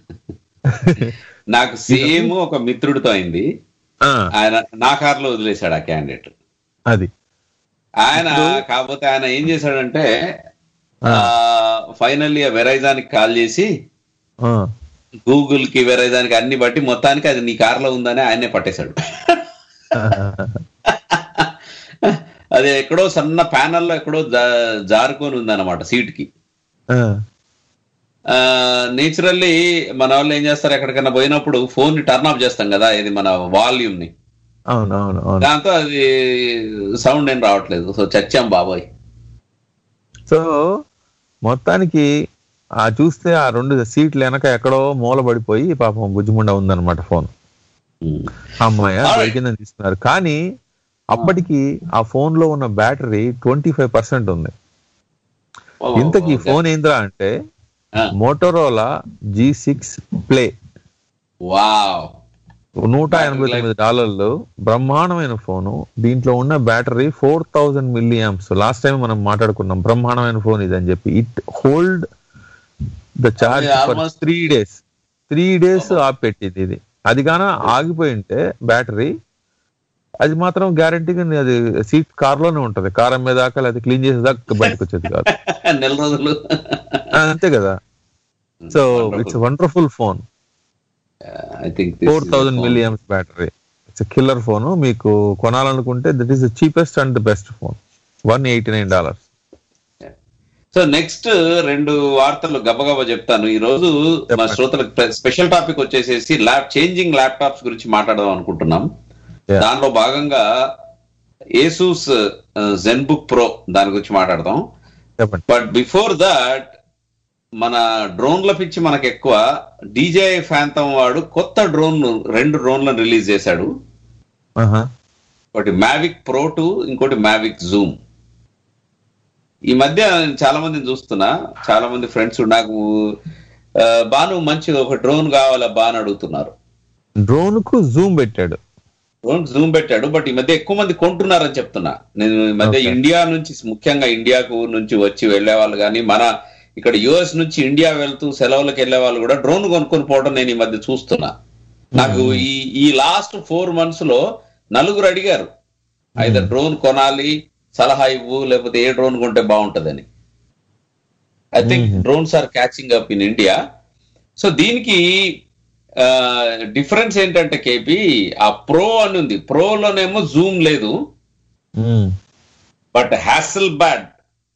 Speaker 3: నాకు సేమ్ ఒక మిత్రుడితో అయింది
Speaker 4: ఆ,
Speaker 3: ఆయన నా కార్లో వదిలేశాడు ఆ క్యాండిడేట్
Speaker 4: అది
Speaker 3: ఆయన కాకపోతే ఆయన ఏం చేశాడంటే ఫైనల్లీ ఆ వెరైజానికి కాల్ చేసి
Speaker 4: ఆ,
Speaker 3: గూగుల్ కి వెరైజానికి అన్ని బట్టి మొత్తానికి అది నీ కార్లో ఉందని ఆయనే పట్టేశాడు అది ఎక్కడో సన్న ప్యానల్లో ఎక్కడో జా- జారుకొని ఉందన్నమాట సీట్ కి
Speaker 4: ఆ,
Speaker 3: నేచురల్లీ మన వాళ్ళు ఏం చేస్తారు ఎక్కడికైనా పోయినప్పుడు ఫోన్ ని టర్న్ ఆఫ్ చేస్తాం కదా ఇది మన వాల్యూమ్ ని
Speaker 4: అవును అవును అవును
Speaker 3: దాంతో అది సౌండ్ ఏం రావట్లేదు సో చచ్చాం బాబాయ్
Speaker 4: సో మొత్తానికి ఆ చూస్తే ఆ రెండు సీట్లు వెనక ఎక్కడో మూల పడిపోయి పాపం బుజ్జిముండ ఉందన్నమాట ఫోన్ అమ్మాయ
Speaker 3: Alright.
Speaker 4: దొరికిందని తీసుకున్నారు కానీ అప్పటికి ఆ ఫోన్ లో ఉన్న బ్యాటరీ ట్వంటీ ఫైవ్ పర్సెంట్ ఉంది ఇంతకీ ఫోన్ ఏంద్రా అంటే Motorola G six play
Speaker 3: wow
Speaker 4: నూట ఎనభై తొమ్మిది డాలర్లు బ్రహ్మాండమైన ఫోను దీంట్లో ఉన్న battery four thousand milli amps last time మనం మాట్లాడుకున్నాం బ్రహ్మాండమైన ఫోన్ ఇది అని చెప్పి ఇట్ హోల్డ్ ద చార్జ్
Speaker 3: అది
Speaker 4: for
Speaker 3: almost-
Speaker 4: three days three days ఆపెట్టింది ఇది అది గాన ఆగిపోయి ఉంటే బ్యాటరీ అది మాత్రం గ్యారంటీగా అది సీట్ కార్ లోనే ఉంటది కారం మీద దాకా లేదా క్లీన్ చేసేదాకా బయటకు వచ్చేది కాదు
Speaker 3: నెల రోజులు
Speaker 4: ఆ, అంతే కదా so it's wonderful phone
Speaker 3: I think
Speaker 4: four thousand milliamps battery it's killer phone మీకు కొనాలనుకుంటే that is the cheapest and the best phone one eighty nine dollars
Speaker 3: so next రెండు వార్తలు గబగబా చెప్తాను ఈ రోజు మా శ్రోతలకు స్పెషల్ టాపిక్ వచ్చేసేసి ల్యాప్ చేంజింగ్ ల్యాప్టాప్స్ గురించి మాట్లాడదాం అనుకుంటున్నాం దానిలో భాగంగా ఏసూస్ జెన్ బుక్ ప్రో దాని గురించి మాట్లాడదాం
Speaker 4: చెప్పండి
Speaker 3: బట్ బిఫోర్ దాట్ మన డ్రోన్ల పిచ్చి మనకు ఎక్కువ డీజే ఫ్యాంతం వాడు కొత్త డ్రోన్ రెండు డ్రోన్లను రిలీజ్ చేశాడు ఒకటి మ్యావిక్ ప్రో టూ ఇంకోటి మ్యావిక్ జూమ్ ఈ మధ్య నేను చాలా మందిని చూస్తున్నా చాలా మంది ఫ్రెండ్స్ నాకు ఆ, బాను మంచి ఒక డ్రోన్ కావాలా బాను అడుగుతున్నారు
Speaker 4: డ్రోన్ కు జూమ్ పెట్టాడు
Speaker 3: డ్రోన్ జూమ్ పెట్టాడు బట్ ఈ మధ్య ఎక్కువ మంది కొంటున్నారని చెప్తున్నా నేను ఈ మధ్య
Speaker 4: Okay.
Speaker 3: ఇండియా నుంచి ముఖ్యంగా ఇండియాకు నుంచి వచ్చి వెళ్లే వాళ్ళు కానీ మన ఇక్కడ యుఎస్ నుంచి ఇండియా వెళ్తూ సెలవులకు వెళ్లే వాళ్ళు కూడా డ్రోన్ కొనుక్కొని పోవడం నేను ఈ మధ్య చూస్తున్నా నాకు ఈ ఈ లాస్ట్ ఫోర్ మంత్స్ లో నలుగురు అడిగారు అయితే డ్రోన్ కొనాలి సలహా ఇవ్వు లేకపోతే ఏ డ్రోన్ కొంటే బాగుంటదని I think drones are catching up in India so దీనికి డిఫరెన్స్ ఏంటంటే కేపీ ఆ ప్రో అని ఉంది ప్రోలోనేమో జూమ్ లేదు బట్ హ్యాసిల్ బ్లాడ్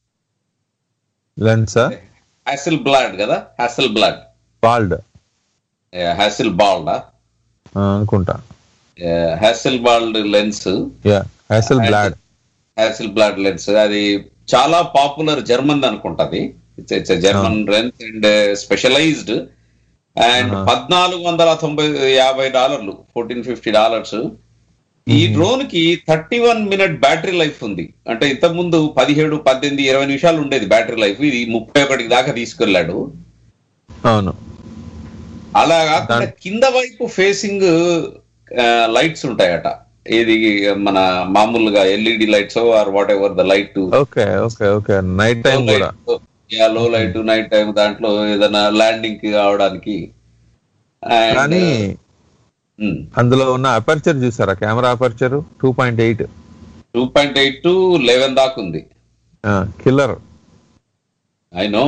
Speaker 4: లెన్సా
Speaker 3: హ్యాసిల్ బ్లాడ్ కదా Hasselblad
Speaker 4: bald
Speaker 3: Hasselblad
Speaker 4: అనుకుంటా
Speaker 3: Hasselblad lens
Speaker 4: yeah Hasselblad
Speaker 3: Hasselblad lens అది చాలా పాపులర్ జర్మన్ అనుకుంటది it's it's German lens and specialized and పద్నాలుగు వందల తొంభై యాభై డాలర్లు ఫోర్టీన్ ఫిఫ్టీ డాలర్స్ ఈ డ్రోన్ కి thirty one minute battery life ఉంది అంటే ఇంతకు ముందు పదిహేడు పద్దెనిమిది ఇరవై నిమిషాలు ఉండేది బ్యాటరీ లైఫ్ ఇది ముప్పై ఒకటి దాకా తీసుకెళ్లాడు
Speaker 4: అవును
Speaker 3: అలా కాకుండా కింద వైపు ఫేసింగ్ లైట్స్ ఉంటాయట ఇది మన మామూలుగా LED lights are whatever the light
Speaker 4: okay okay okay night time కూడా
Speaker 3: లో లైట్ నైట్ టైం దాంట్లో ఏదైనా ల్యాండింగ్ కి కావడానికి And,
Speaker 4: కానీ
Speaker 3: ఉమ్,
Speaker 4: అందులో ఉన్న అపర్చర్ చూసారా camera aperture two point eight
Speaker 3: two point eight to eleven దాకా ఉంది
Speaker 4: కిల్లర్
Speaker 3: ఐ నో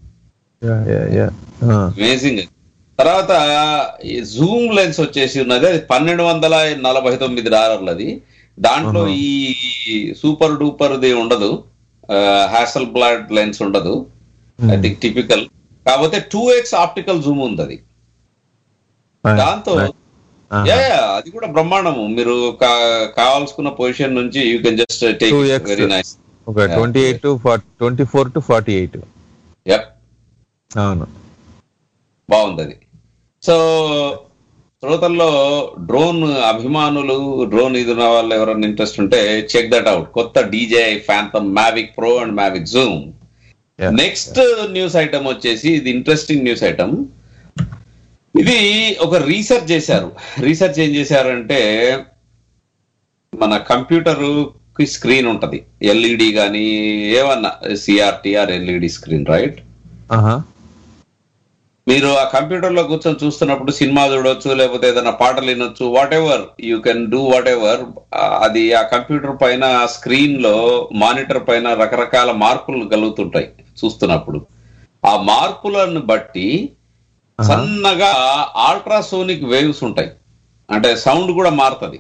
Speaker 3: అమేజింగ్ తర్వాత ఈ జూమ్ లెన్స్ వచ్చేసి ఉన్నది అది పన్నెండు వందల నలభై తొమ్మిది డాలర్లు అది దాంట్లో ఈ సూపర్ డూపర్ ది ఉండదు హ్యాసల్ బ్లాడ్ లెన్స్ ఉండదు ఐ థింక్ టిపికల్ కాకపోతే టూ ఎక్స్ ఆప్టికల్ జూమ్ ఉంది అది దాంతో యా యా, అది కూడా బ్రహ్మాండము మీరు కా- కావాల్సుకున్న పొజిషన్ నుంచి you can just take
Speaker 4: two X
Speaker 3: very nice
Speaker 4: ఒక twenty eight to twenty four to forty eight
Speaker 3: yup
Speaker 4: అవును
Speaker 3: బాగుంది అది సో శ్రోతల్లో డ్రోన్ అభిమానులు డ్రోన్ ఇది ఉన్న వాళ్ళు ఎవరైనా ఇంట్రెస్ట్ ఉంటే చెక్ దట్ అవుట్ కొత్త DJ phantom Mavic pro and Mavic zoom
Speaker 4: Yeah.
Speaker 3: Next news item వచ్చేసి ఇది ఇంట్రెస్టింగ్ న్యూస్ ఐటమ్ ఇది ఒక రీసెర్చ్ చేశారు రీసెర్చ్ ఏం చేశారంటే మన కంప్యూటర్ కి స్క్రీన్ ఉంటది ఎల్ఈడి కానీ ఏమన్నా CRT or LED screen right
Speaker 4: ఆహా
Speaker 3: మీరు ఆ కంప్యూటర్ లో కూర్చొని చూస్తున్నప్పుడు సినిమా చూడొచ్చు లేకపోతే ఏదైనా పాటలు వినొచ్చు whatever you can do whatever అది ఆ కంప్యూటర్ పైన స్క్రీన్ లో మానిటర్ పైన రకరకాల మార్పులు కలుగుతుంటాయి చూస్తున్నప్పుడు ఆ మార్పులను బట్టి సన్నగా అల్ట్రాసోనిక్ వేవ్స్ ఉంటాయి అంటే సౌండ్ కూడా మారుతుంది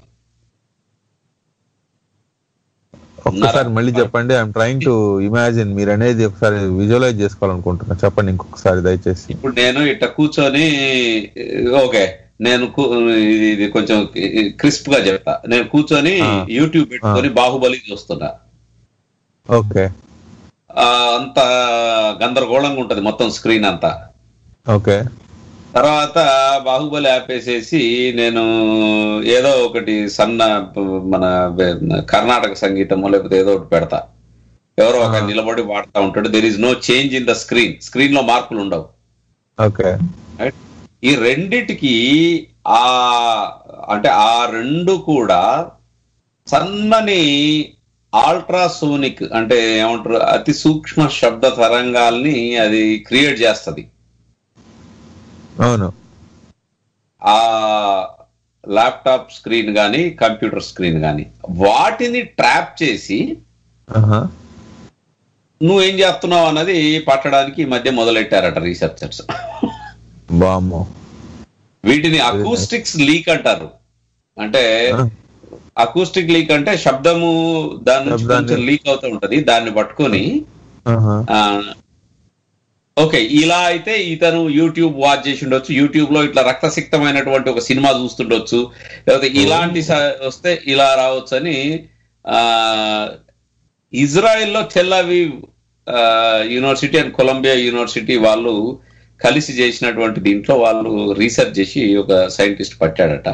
Speaker 4: ఒక్కసారి మళ్ళీ చెప్పండి ఐఎమ్ ట్రైంగ్ టు ఇమాజిన్ మీరు అనేది ఒకసారి విజువలైజ్ చేసుకోవాలనుకుంటున్నా చెప్పండి ఇంకొకసారి దయచేసి
Speaker 3: ఇప్పుడు నేను ఇట్లా కూర్చొని ఓకే నేను కూ- ఇది ఇది కొంచెం క్రిస్ప్ గా చెప్తా నేను కూర్చొని
Speaker 4: ఆ.
Speaker 3: యూట్యూబ్ పెట్టుకొని బాహుబలి చూస్తున్నా
Speaker 4: ఓకే
Speaker 3: ఆ, అంత గందరగోళంగా ఉంటది మొత్తం స్క్రీన్ అంతా
Speaker 4: ఓకే
Speaker 3: తర్వాత బాహుబలి ఆపేసేసి నేను ఏదో ఒకటి సన్న మన కర్ణాటక సంగీతము లేకపోతే ఏదో ఒకటి పెడతా ఎవరో ఒక నిలబడి వాడుతూ ఉంటాడు there is no change in the screen screen లో మార్పులు ఉండవు
Speaker 4: ఓకే
Speaker 3: Right? ఈ రెండిటికి ఆ అంటే ఆ రెండు కూడా సన్నని ఆల్ట్రాసోనిక్ అంటే ఏమంటారు అతి సూక్ష్మ శబ్ద తరంగాల్ని అది క్రియేట్ చేస్తది
Speaker 4: అవును
Speaker 3: ఆ ల్యాప్టాప్ స్క్రీన్ కానీ కంప్యూటర్ స్క్రీన్ కానీ వాటిని ట్రాప్ చేసి
Speaker 4: ఆహా
Speaker 3: నువ్వేం చేస్తున్నావు అన్నది పట్టడానికి ఈ మధ్య మొదలెట్టారట రీసెర్చర్స్
Speaker 4: బామ్మో
Speaker 3: వీటిని అకూస్టిక్స్ లీక్ అంటారు అంటే
Speaker 4: ఆ.
Speaker 3: అకూస్టిక్ లీక్ అంటే శబ్దము దాని నుంచి
Speaker 4: శబ్దాన్ని-
Speaker 3: కొంచెం లీక్ అవుతూ ఉంటది దాన్ని పట్టుకొని
Speaker 4: ఆహా
Speaker 3: ఆ, ఓకే ఇలా అయితే ఇతను యూట్యూబ్ వాచ్ చేసి ఉండొచ్చు యూట్యూబ్ లో ఇట్లా రక్తసిక్తమైనటువంటి ఒక సినిమా చూస్తుండొచ్చు లేకపోతే ఇలాంటి స- వస్తే ఇలా రావచ్చు అని ఆ ఇజ్రాయెల్లో Tel Aviv university and Columbia university వాళ్ళు కలిసి చేసినటువంటి దీంట్లో వాళ్ళు రీసెర్చ్ చేసి ఒక సైంటిస్ట్ పట్టాడట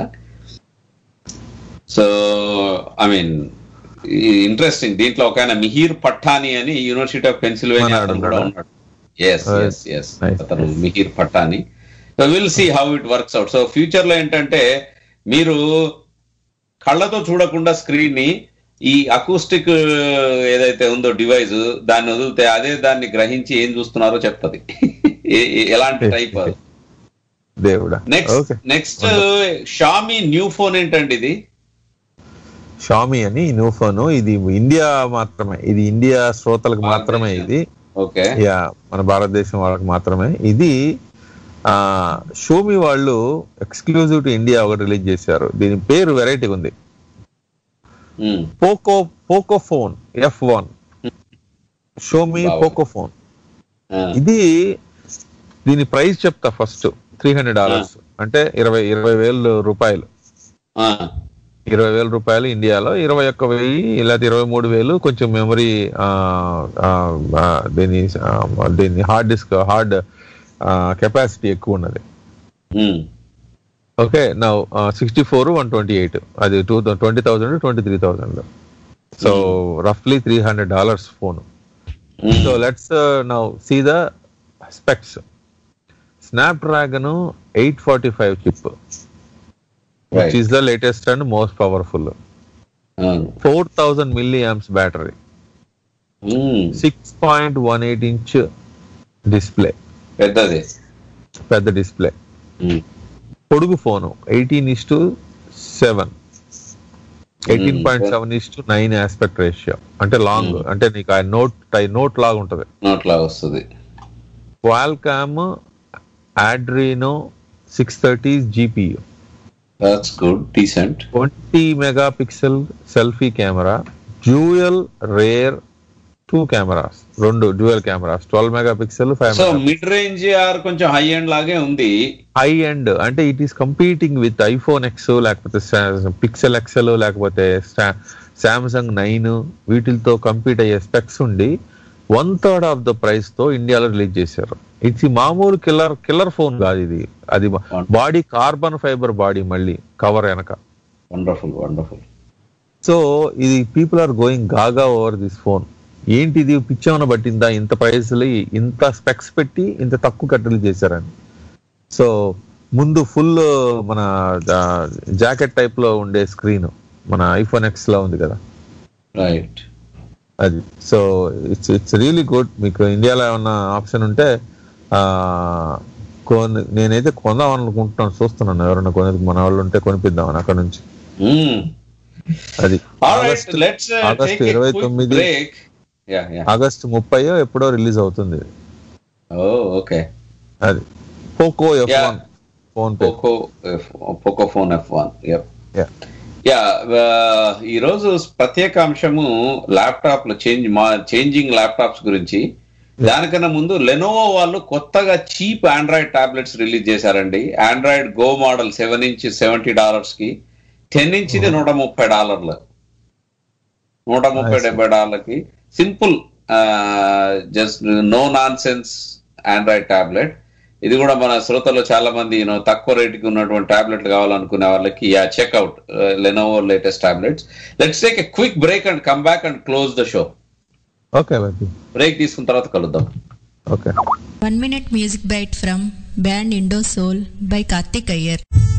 Speaker 3: సో ఐ మీన్ ఇంట్రెస్టింగ్ దీంట్లో ఒక ఆయన మిహిర్ పట్టాని అని యూనివర్సిటీ ఆఫ్ పెన్సిల్వేనియా
Speaker 4: మనవాడు
Speaker 3: అతను కూడా
Speaker 4: ఉన్నాడా?
Speaker 3: ఉన్నాడు yes
Speaker 4: Right.
Speaker 3: Yes yes
Speaker 4: Nice.
Speaker 3: అతను మిహిర్ పట్టాని so will see how it works out so future లో ఏంటంటే మీరు కళ్ళతో చూడకుండా స్క్రీన్ ని ఈ అకూస్టిక్ ఏదైతే ఉందో డివైస్ దాన్ని వదిలితే అదే దాన్ని గ్రహించి ఏం చూస్తున్నారో చెప్తుంది ఏ- ఏ- ఎలాంటి టైప్
Speaker 4: దేవుడా
Speaker 3: next
Speaker 4: okay
Speaker 3: next Xiaomi new phone ఏంటండి ఇది
Speaker 4: షామీ అని న్యూ ఫోన్ ఇది ఇండియా మాత్రమే ఇది ఇండియా శ్రోతలకు మాత్రమే ఇది
Speaker 3: ఓకే
Speaker 4: యా మన భారతదేశం వాళ్ళకి మాత్రమే ఇది ఆ షోమి వాళ్ళు ఎక్స్క్లూజివ్ టు ఇండియా ఒకటి రిలీజ్ చేశారు దీని పేరు వెరైటీగా ఉంది Poco Poco phone F one Xiaomi
Speaker 3: Wow.
Speaker 4: Poco phone ఇది దీని ప్రైస్ చెప్తా ఫస్ట్ త్రీ హండ్రెడ్ డాలర్స్ అంటే ఇరవై ఇరవై వేలు రూపాయలు ఇరవై వేల రూపాయలు ఇండియాలో ఇరవై ఒక్క వెయ్యి లేకపోతే ఇరవై మూడు వేలు కొంచెం మెమరీ దీని ఆ, దీని హార్డ్ డిస్క్ హార్డ్ కెపాసిటీ ఎక్కువ ఉన్నది ఓకే నా sixty four one twenty eight అది two twenty thousand twenty three thousand so రఫ్లీ three hundred dollars phone so let's now see the specs Snapdragon eight forty five chip which is the latest and most powerful four thousand milli amps battery six point one eight inch display
Speaker 3: పెద్దది
Speaker 4: పెద్ద display పొడుగు phone eighteen is to seven eighteen point seven is to nine aspect ratio అంటే long అంటే నీకు ఆ note note లాగా ఉంటది
Speaker 3: note లాగా వస్తుంది
Speaker 4: Qualcomm Adreno six thirty GPU
Speaker 3: that's good decent
Speaker 4: twenty mega pixel selfie camera dual rear two cameras రెండు dual cameras twelve mega pixel five
Speaker 3: so mid range or కొంచెం high end లాగే ఉంది
Speaker 4: high end అంటే it is competing with iPhone X లేకపోతే Pixel XL లేకపోతే Samsung nine వీటితో compete అయ్యే specs ఉండి one third of the price తో ఇండియాలో రిలీజ్ చేశారు ఇది మామూలు కిల్లర్ కిల్లర్ ఫోన్ కాదు ఇది అది బాడీ కార్బన్ ఫైబర్ బాడీ మళ్ళీ కవర్ వెనక
Speaker 3: వండర్ఫుల్ వండర్ఫుల్
Speaker 4: సో ఇది people are going gaga over this phone ఏంటి ఇది పిచ్చేమన్నా పట్టిందా ఇంత ప్రైస్లు ఇంత స్పెక్స్ పెట్టి ఇంత తక్కువ కట్టలు చేశారని సో ముందు ఫుల్ మన జాకెట్ టైప్ లో ఉండే స్క్రీన్ మన ఐఫోన్ ఎక్స్ లో ఉంది కదా
Speaker 3: రైట్
Speaker 4: అది so it's it's really good మీకు ఇండియాలో ఏమన్నా ఆప్షన్ ఉంటే ఆ కొన్ నేనైతే కొందాం అనుకుంటున్నాను చూస్తున్నాను ఎవరైనా కొనేది మన వాళ్ళు ఉంటే కొనిపిద్దామని అక్కడ నుంచి అది ఆగస్ట్
Speaker 3: లెట్స్
Speaker 4: ఆగస్ట్ ఇరవై తొమ్మిది
Speaker 3: బ్రేక్ యా యా
Speaker 4: ఆగస్ట్ ముప్పై ఎప్పుడో రిలీజ్ అవుతుంది
Speaker 3: ఓ ఓకే
Speaker 4: అది Poco F
Speaker 3: Yeah.
Speaker 4: One phone పే
Speaker 3: Poco Poco phone F one
Speaker 4: Yeah.
Speaker 3: Yeah ఈ రోజు ప్రత్యేక అంశము ల్యాప్టాప్ లో చేంజ్ మా చేంజింగ్ ల్యాప్టాప్స్ గురించి దానికన్నా ముందు లెనోవో వాళ్ళు కొత్తగా చీప్ ఆండ్రాయిడ్ టాబ్లెట్స్ రిలీజ్ చేశారండి Android go model seven inch seventy dollars కి టెన్ ఇంచ్ ఇది నూట ముప్పై డాలర్లు నూట ముప్పై
Speaker 4: Nice.
Speaker 3: డెబ్బై డాలర్లకి simple just no nonsense Android tablet ఇది కూడా మన శ్రోతల్లో చాలా మంది యూనో తక్కువ రేటుకి ఉన్నటువంటి టాబ్లెట్లు కావాలనుకునే వాళ్ళకి yeah check out Lenovo latest tablets let's take a quick break and come back and close the show
Speaker 4: okay బాబీ
Speaker 3: బ్రేక్ తీసుకున్న తర్వాత కలుద్దాం
Speaker 4: okay
Speaker 8: One minute music bite from band Indo Soul by Karthik Iyer.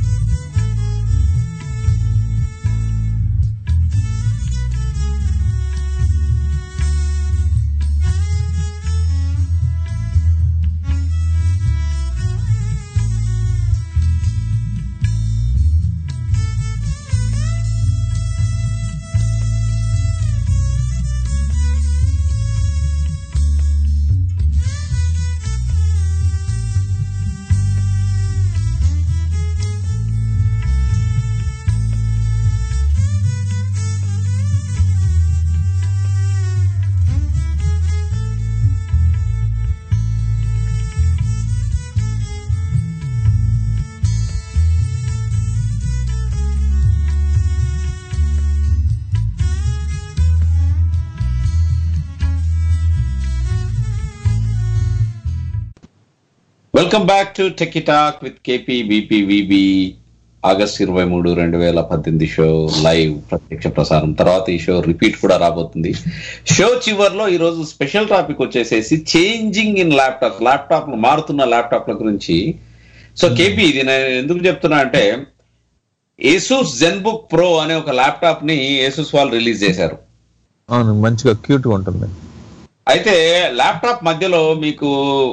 Speaker 3: Welcome back to tech talk with KP BP VB August ఇరవై మూడు రెండు వేల పద్దెనిమిది show live ప్రత్యక్ష ప్రసారం తర్వాత ఈ షో రిపీట్ కూడా రాబోతుంది షో చివర్లో ఈ రోజు స్పెషల్ టాపిక్ వచ్చేసేసి చేంజింగ్ ఇన్ ల్యాప్టాప్ ల్యాప్టాప్ మారుతున్న ల్యాప్టాప్ల గురించి సో కేపీ ఇది నేను ఎందుకు చెప్తున్నా అంటే ఏసూస్ జెన్బుక్ ప్రో అనే ఒక ల్యాప్టాప్ ని ఏసూస్ వాళ్ళు రిలీజ్ చేశారు
Speaker 4: అవును మంచిగా క్యూట్ గా ఉంటుంది
Speaker 3: అయితే ల్యాప్టాప్ మధ్యలో మీకు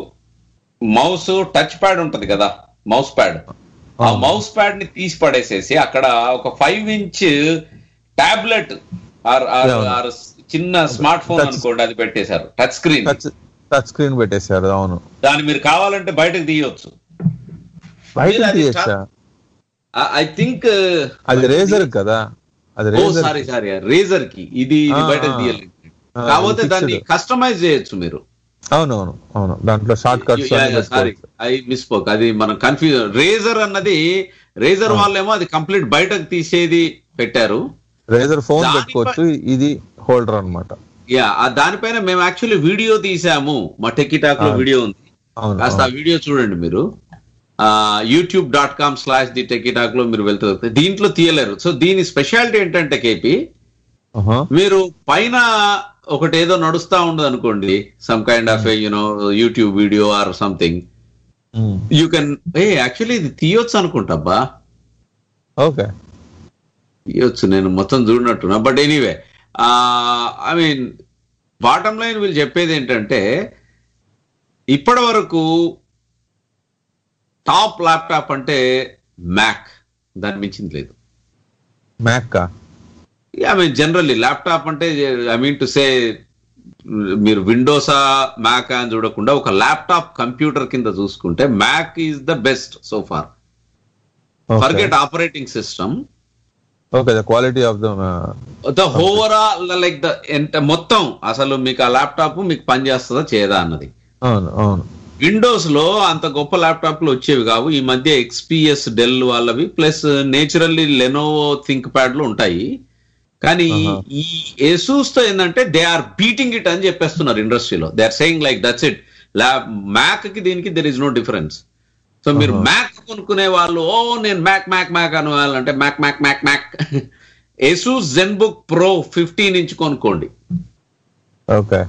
Speaker 3: మౌస్ టచ్ ప్యాడ్ ఉంటది కదా మౌస్ ప్యాడ్ ఆ మౌస్ ప్యాడ్ ని తీసి పడేసేసి అక్కడ ఒక five inch tablet or or
Speaker 4: అవును.
Speaker 3: ఆర్ చిన్న స్మార్ట్ ఫోన్
Speaker 4: Touch-
Speaker 3: అనుకోండి అది పెట్టేశారు touch screen
Speaker 4: touch touch screen పెట్టేశారు అవును
Speaker 3: దాన్ని మీరు కావాలంటే బయటకు తీయొచ్చు
Speaker 4: బయట
Speaker 3: మీరు అది
Speaker 4: తీయచ్చా
Speaker 3: ఐ థింక్
Speaker 4: అది రేజర్ కదా అది
Speaker 3: ఓ
Speaker 4: రేజర్
Speaker 3: సారీ సారీ రేజర్ కి ఇది ఇది
Speaker 4: ఆ,
Speaker 3: బయటకు
Speaker 4: ఆ.
Speaker 3: తీయలేదు
Speaker 4: ఆ,
Speaker 3: కాకపోతే
Speaker 4: ఇది
Speaker 3: దాన్ని
Speaker 4: fixed.
Speaker 3: కస్టమైజ్ చేయొచ్చు మీరు
Speaker 4: అవునవును అవును దాంట్లో short cuts
Speaker 3: sorry I misspoke అది మనం కన్ఫ్యూజన్ రేజర్ అన్నది రేజర్ వాళ్ళేమో అది కంప్లీట్ బయటకు తీసేది పెట్టారు
Speaker 4: రేజర్ ఫోన్
Speaker 3: దానిపై-
Speaker 4: పెట్టుకోవచ్చు ఇది హోల్డర్ అన్నమాట
Speaker 3: యా ఆ దానిపైన మేము యాక్చువల్లీ వీడియో తీసాము మా టెక్కిటాక్ లో
Speaker 4: అవును.
Speaker 3: వీడియో ఉంది
Speaker 4: అవును
Speaker 3: కాస్త ఆ
Speaker 4: అవును.
Speaker 3: వీడియో చూడండి మీరు YouTube dot com slash the techie talk లో మీరు వెళ్తారు దీంట్లో తీయలేరు సో దీని స్పెషాలిటీ ఏంటంటే కేపీ
Speaker 4: ఆహా.
Speaker 3: మీరు పైన ఒకటి ఏదో నడుస్తా ఉండదు అనుకోండి some kind of you know YouTube video or something
Speaker 4: um.
Speaker 3: You can a actually ఇది తీయొచ్చు అనుకుంటాబ్బా
Speaker 4: ఓకే
Speaker 3: తీయొచ్చు నేను మొత్తం చూడనట్టున్నా but anyway I mean bottom line వీళ్ళు చెప్పేది ఏంటంటే ఇప్పటి వరకు టాప్ ల్యాప్టాప్ అంటే మ్యాక్ దాని మించింది లేదు
Speaker 4: Mac
Speaker 3: I mean generally laptop అంటే ఐ మీన్ టు సే మీరు విండోసా మ్యాక్ అని చూడకుండా ఒక ల్యాప్టాప్ కంప్యూటర్ కింద చూసుకుంటే Mac is the best so far forget operating system
Speaker 4: okay the quality of the
Speaker 3: the overall like the ఎంత మొత్తం అసలు మీకు ఆ ల్యాప్టాప్ మీకు పనిచేస్తుందా చేయదా అన్నది
Speaker 4: అవును అవును
Speaker 3: విండోస్ లో అంత గొప్ప ల్యాప్టాప్లు వచ్చేవి కావు ఈ మధ్య ఎక్స్పీఎస్ డెల్ వాళ్ళవి ప్లస్ నేచురల్లీ లెనోవో థింక్ ప్యాడ్లు ఉంటాయి కానీ ఈ ఏసూస్ తో ఏంటంటే దే ఆర్ బీటింగ్ ఇట్ అని చెప్పేస్తున్నారు ఇండస్ట్రీలో they are saying like that's it lab Mac కి దీనికి there is no difference so మీరు మ్యాక్ కొనుక్కునే వాళ్ళు ఓ నేను మ్యాక్ మ్యాక్ మ్యాక్ అని వాళ్ళంటే Mac Mac Mac Mac Asus ZenBook Pro fifteen inch కొనుక్కోండి
Speaker 4: okay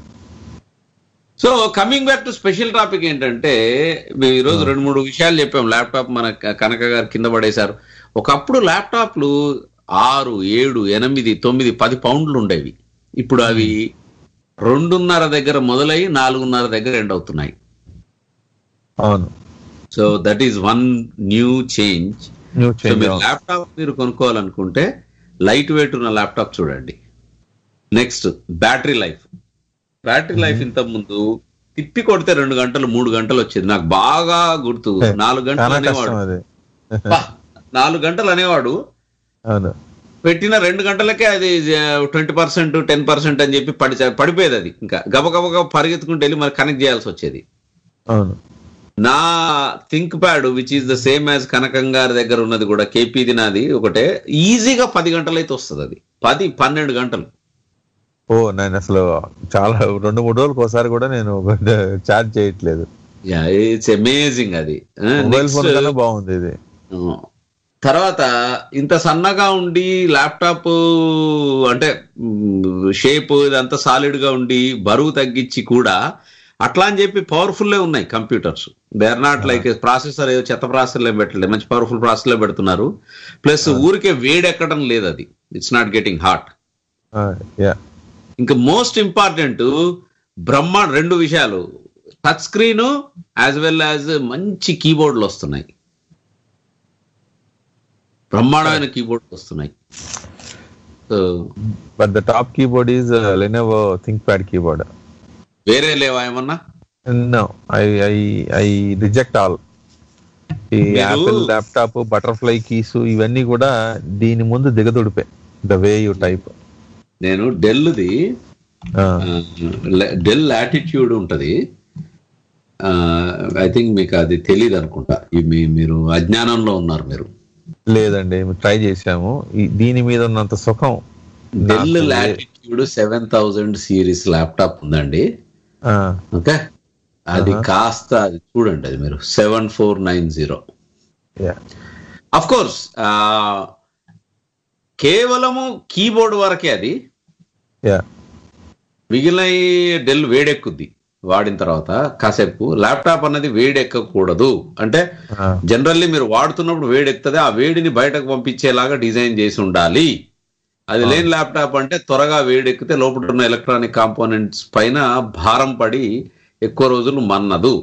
Speaker 3: so coming back to special topic ఏంటంటే మేము ఈరోజు రెండు మూడు విషయాలు చెప్పాం ల్యాప్టాప్ మన క- కనక గారు కింద పడేశారు ఒకప్పుడు ల్యాప్టాప్లు ఆరు ఏడు ఎనిమిది తొమ్మిది పది పౌండ్లు ఉండేవి ఇప్పుడు అవి రెండున్నర దగ్గర మొదలై నాలుగున్నర దగ్గర ఎండ్ అవుతున్నాయి
Speaker 4: అవును
Speaker 3: so that is one new change
Speaker 4: new
Speaker 3: so
Speaker 4: change
Speaker 3: మీరు ల్యాప్టాప్ మీరు కొనుక్కోవాలనుకుంటే లైట్ వెయిట్ ఉన్న ల్యాప్టాప్ చూడండి next battery life battery life ఇంత ముందు తిప్పి కొడితే రెండు గంటలు మూడు గంటలు వచ్చేది నాకు బాగా గుర్తు నాలుగు గంటలు
Speaker 4: చాలా
Speaker 3: అనేవాడు
Speaker 4: కష్టం అది
Speaker 3: బా, నాలుగు గంటలు అనేవాడు
Speaker 4: అవును
Speaker 3: పెట్టిన రెండు గంటలకే అది ట్వంటీ పర్సెంట్ టెన్ పర్సెంట్ అని చెప్పి పడి పడిపోయేది అది ఇంకా గబగబగా పరిగెత్తుకుంటూ వెళ్ళి మరి కనెక్ట్ చేయాల్సి వచ్చేది
Speaker 4: అవును
Speaker 3: నా ThinkPad which is the same as Kanakam గారి దగ్గర ఉన్నది కూడా కేపీది నాది ఒకటే ఈజీగా పది గంటలు అయితే వస్తుంది అది పది పన్నెండు గంటలు
Speaker 4: ఓ నేను అసలు చాలా రెండు మూడు రోజులకు ఒకసారి కూడా నేను చార్జ్ చేయట్లేదు
Speaker 3: ఇట్స్ అమేజింగ్ అది
Speaker 4: మొబైల్
Speaker 3: Next,
Speaker 4: ఫోన్ కన్నా బాగుంది ఇది
Speaker 3: ఆ, తర్వాత ఇంత సన్నగా ఉండి ల్యాప్టాప్ అంటే షేప్ ఇదంతా సాలిడ్ గా ఉండి బరువు తగ్గించి కూడా అట్లా అని చెప్పి పవర్ఫుల్ ఉన్నాయి computers they are not like processor ఏదో చెత్త ప్రాసెసర్ లో పెట్టలేదు మంచి పవర్ఫుల్ ప్రాసెసర్ లో పెడుతున్నారు ప్లస్ ఊరికే వేడెక్కడం లేదు అది it's not getting hot
Speaker 4: yeah
Speaker 3: ఇంకా మోస్ట్ ఇంపార్టెంట్ బ్రహ్మాండ రెండు విషయాలు touch screen as well as మంచి కీబోర్డ్లు వస్తున్నాయి బ్రహ్మాండమైన కీబోర్డ్లు వస్తున్నాయి so
Speaker 4: but the top keyboard is Lenovo ThinkPad keyboard
Speaker 3: వేరే లేవా ఏమన్నా
Speaker 4: no I I I reject all ఈ
Speaker 3: మీరు-
Speaker 4: యాపిల్ ల్యాప్టాప్ బటర్ఫ్లై కీస్ ఇవన్నీ కూడా దీని ముందు దిగదుడిపే ద వే యూ టైప్
Speaker 3: నేను డెల్ది డెల్ లాటిట్యూడ్ ఉంటది ఐ థింక్ మీకు అది తెలియదు అనుకుంటా ఈ మీ- మీరు అజ్ఞానంలో ఉన్నారు మీరు
Speaker 4: లేదండి ట్రై చేశాము ఈ దీని మీద ఉన్నంత సుఖం
Speaker 3: డెల్
Speaker 4: నాకు
Speaker 3: Latitude seven thousand series laptop ఉందండి
Speaker 4: ఆ,
Speaker 3: ఓకే అది కాస్త అది చూడండి అది మీరు seven four nine zero
Speaker 4: yeah.
Speaker 3: Of course కేవలము కీబోర్డ్ వరకే అది
Speaker 4: Yeah.
Speaker 3: మిగిలిన డెల్ వేడెక్కుద్ది వాడిన తర్వాత కాసేపు ల్యాప్టాప్ అన్నది వేడెక్కకూడదు అంటే
Speaker 4: ఆ,
Speaker 3: జనరల్లీ మీరు వాడుతున్నప్పుడు వేడెక్కుతుంది ఆ వేడిని బయటకు పంపించేలాగా డిజైన్ చేసి ఉండాలి అది లేని ల్యాప్టాప్ అంటే త్వరగా వేడెక్కితే లోపల ఉన్న ఎలక్ట్రానిక్ కాంపోనెంట్స్ పైన భారం పడి ఎక్కువ రోజులు మన్నదు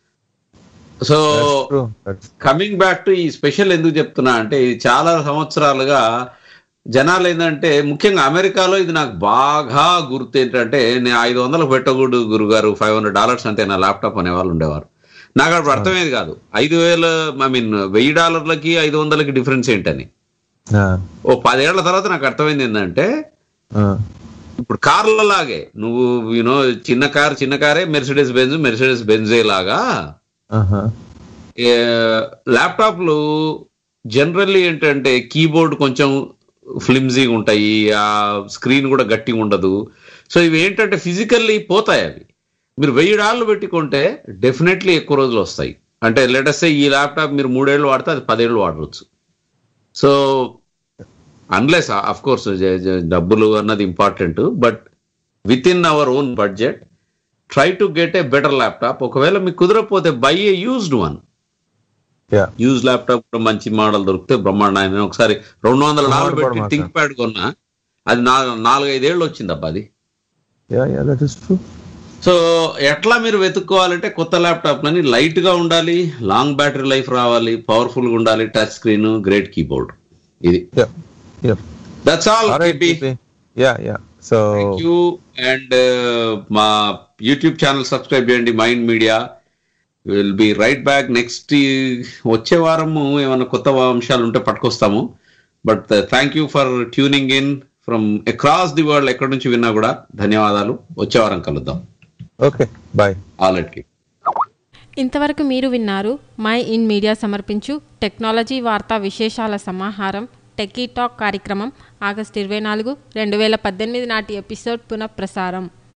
Speaker 3: so
Speaker 4: that's true. That's-
Speaker 3: coming back to ఈ స్పెషల్ ఎందుకు చెప్తున్నా అంటే ఇది చాలా సంవత్సరాలుగా జనాలు ఏంటంటే ముఖ్యంగా అమెరికాలో ఇది నాకు బాగా గుర్తు ఏంటంటే నేను ఐదు వందలకు పెట్టకూడదు గురుగారు ఫైవ్ హండ్రెడ్ డాలర్స్ అంతే నా ల్యాప్టాప్ అనే వాళ్ళు ఉండేవారు నాకు అప్పుడు అర్థమయ్యేది కాదు ఐదు వేల ఐ మీన్ వెయ్యి డాలర్లకి ఐదు వందలకి డిఫరెన్స్ ఏంటని
Speaker 4: ఆ,
Speaker 3: ఓ పదేళ్ల తర్వాత నాకు అర్థమైంది ఏంటంటే
Speaker 4: ఆ,
Speaker 3: ఇప్పుడు కార్ల లాగే నువ్వు యూనో చిన్న కార్ చిన్న కారే మెర్సిడెస్ బెంజ్ మెర్సిడెస్ బెంజే లాగా
Speaker 4: ఆహా.
Speaker 3: ఏ, ల్యాప్టాప్లు జనరల్లీ ఏంటంటే కీబోర్డ్ కొంచెం ఫ్లిమ్జీగా ఉంటాయి ఆ స్క్రీన్ కూడా గట్టిగా ఉండదు సో ఇవి ఏంటంటే ఫిజికల్లీ పోతాయి అవి మీరు వెయ్యి డాలర్లు పెట్టుకుంటే డెఫినెట్లీ ఎక్కువ రోజులు వస్తాయి అంటే లేటెస్ట్ ఈ ల్యాప్టాప్ మీరు మూడేళ్ళు వాడితే అది పదేళ్ళు వాడవచ్చు సో అన్లెస్ అఫ్ కోర్స్ డబ్బులు అన్నది important but with in our own budget try to get a better laptop ఒకవేళ మీకు కుదరకపోతే buy a used one
Speaker 4: Yeah.
Speaker 3: Use laptop కూడా మంచి మోడల్ దొరికితే బ్రహ్మాండ నేను ఒకసారి రెండు వందల డాలర్
Speaker 4: కూడా
Speaker 3: పెట్టి
Speaker 4: మాత్రం.
Speaker 3: థింక్ ప్యాడ్ కొన్నా అది నాలుగు నాలుగైదేళ్ళు వచ్చింది అబ్బా అది
Speaker 4: Yeah, yeah, that is true.
Speaker 3: So ఎట్లా మీరు వెతుక్కోవాలంటే కొత్త ల్యాప్టాప్లని లైట్ గా ఉండాలి లాంగ్ బ్యాటరీ లైఫ్ రావాలి పవర్ఫుల్ గా ఉండాలి టచ్ స్క్రీన్ గ్రేట్ కీబోర్డ్ ఇది
Speaker 4: Yeah, yeah.
Speaker 3: That's all
Speaker 4: All right, PP. Yeah, yeah. So,
Speaker 3: thank you and మా యూట్యూబ్ ఛానల్ సబ్స్క్రైబ్ చేయండి Mind Media will be right back next వచ్చే వారము ఏమైనా కొత్త అంశాలు ఉంటే పట్టుకొస్తాము but thank you for tuning in from across the world ఎక్కడి నుంచి విన్నా కూడా ధన్యవాదాలు వచ్చే వారం కలుద్దాం
Speaker 4: ఓకే బాయ్
Speaker 3: ఆల్రెడ్కి
Speaker 2: ఇంతవరకు మీరు విన్నారు మై ఇన్ మీడియా సమర్పించు టెక్నాలజీ వార్తా విశేషాల సమాహారం టెకీ టాక్ కార్యక్రమం ఆగస్టు ఇరవై నాలుగు రెండు వేల పద్దెనిమిది నాటి ఎపిసోడ్ పునఃప్రసారం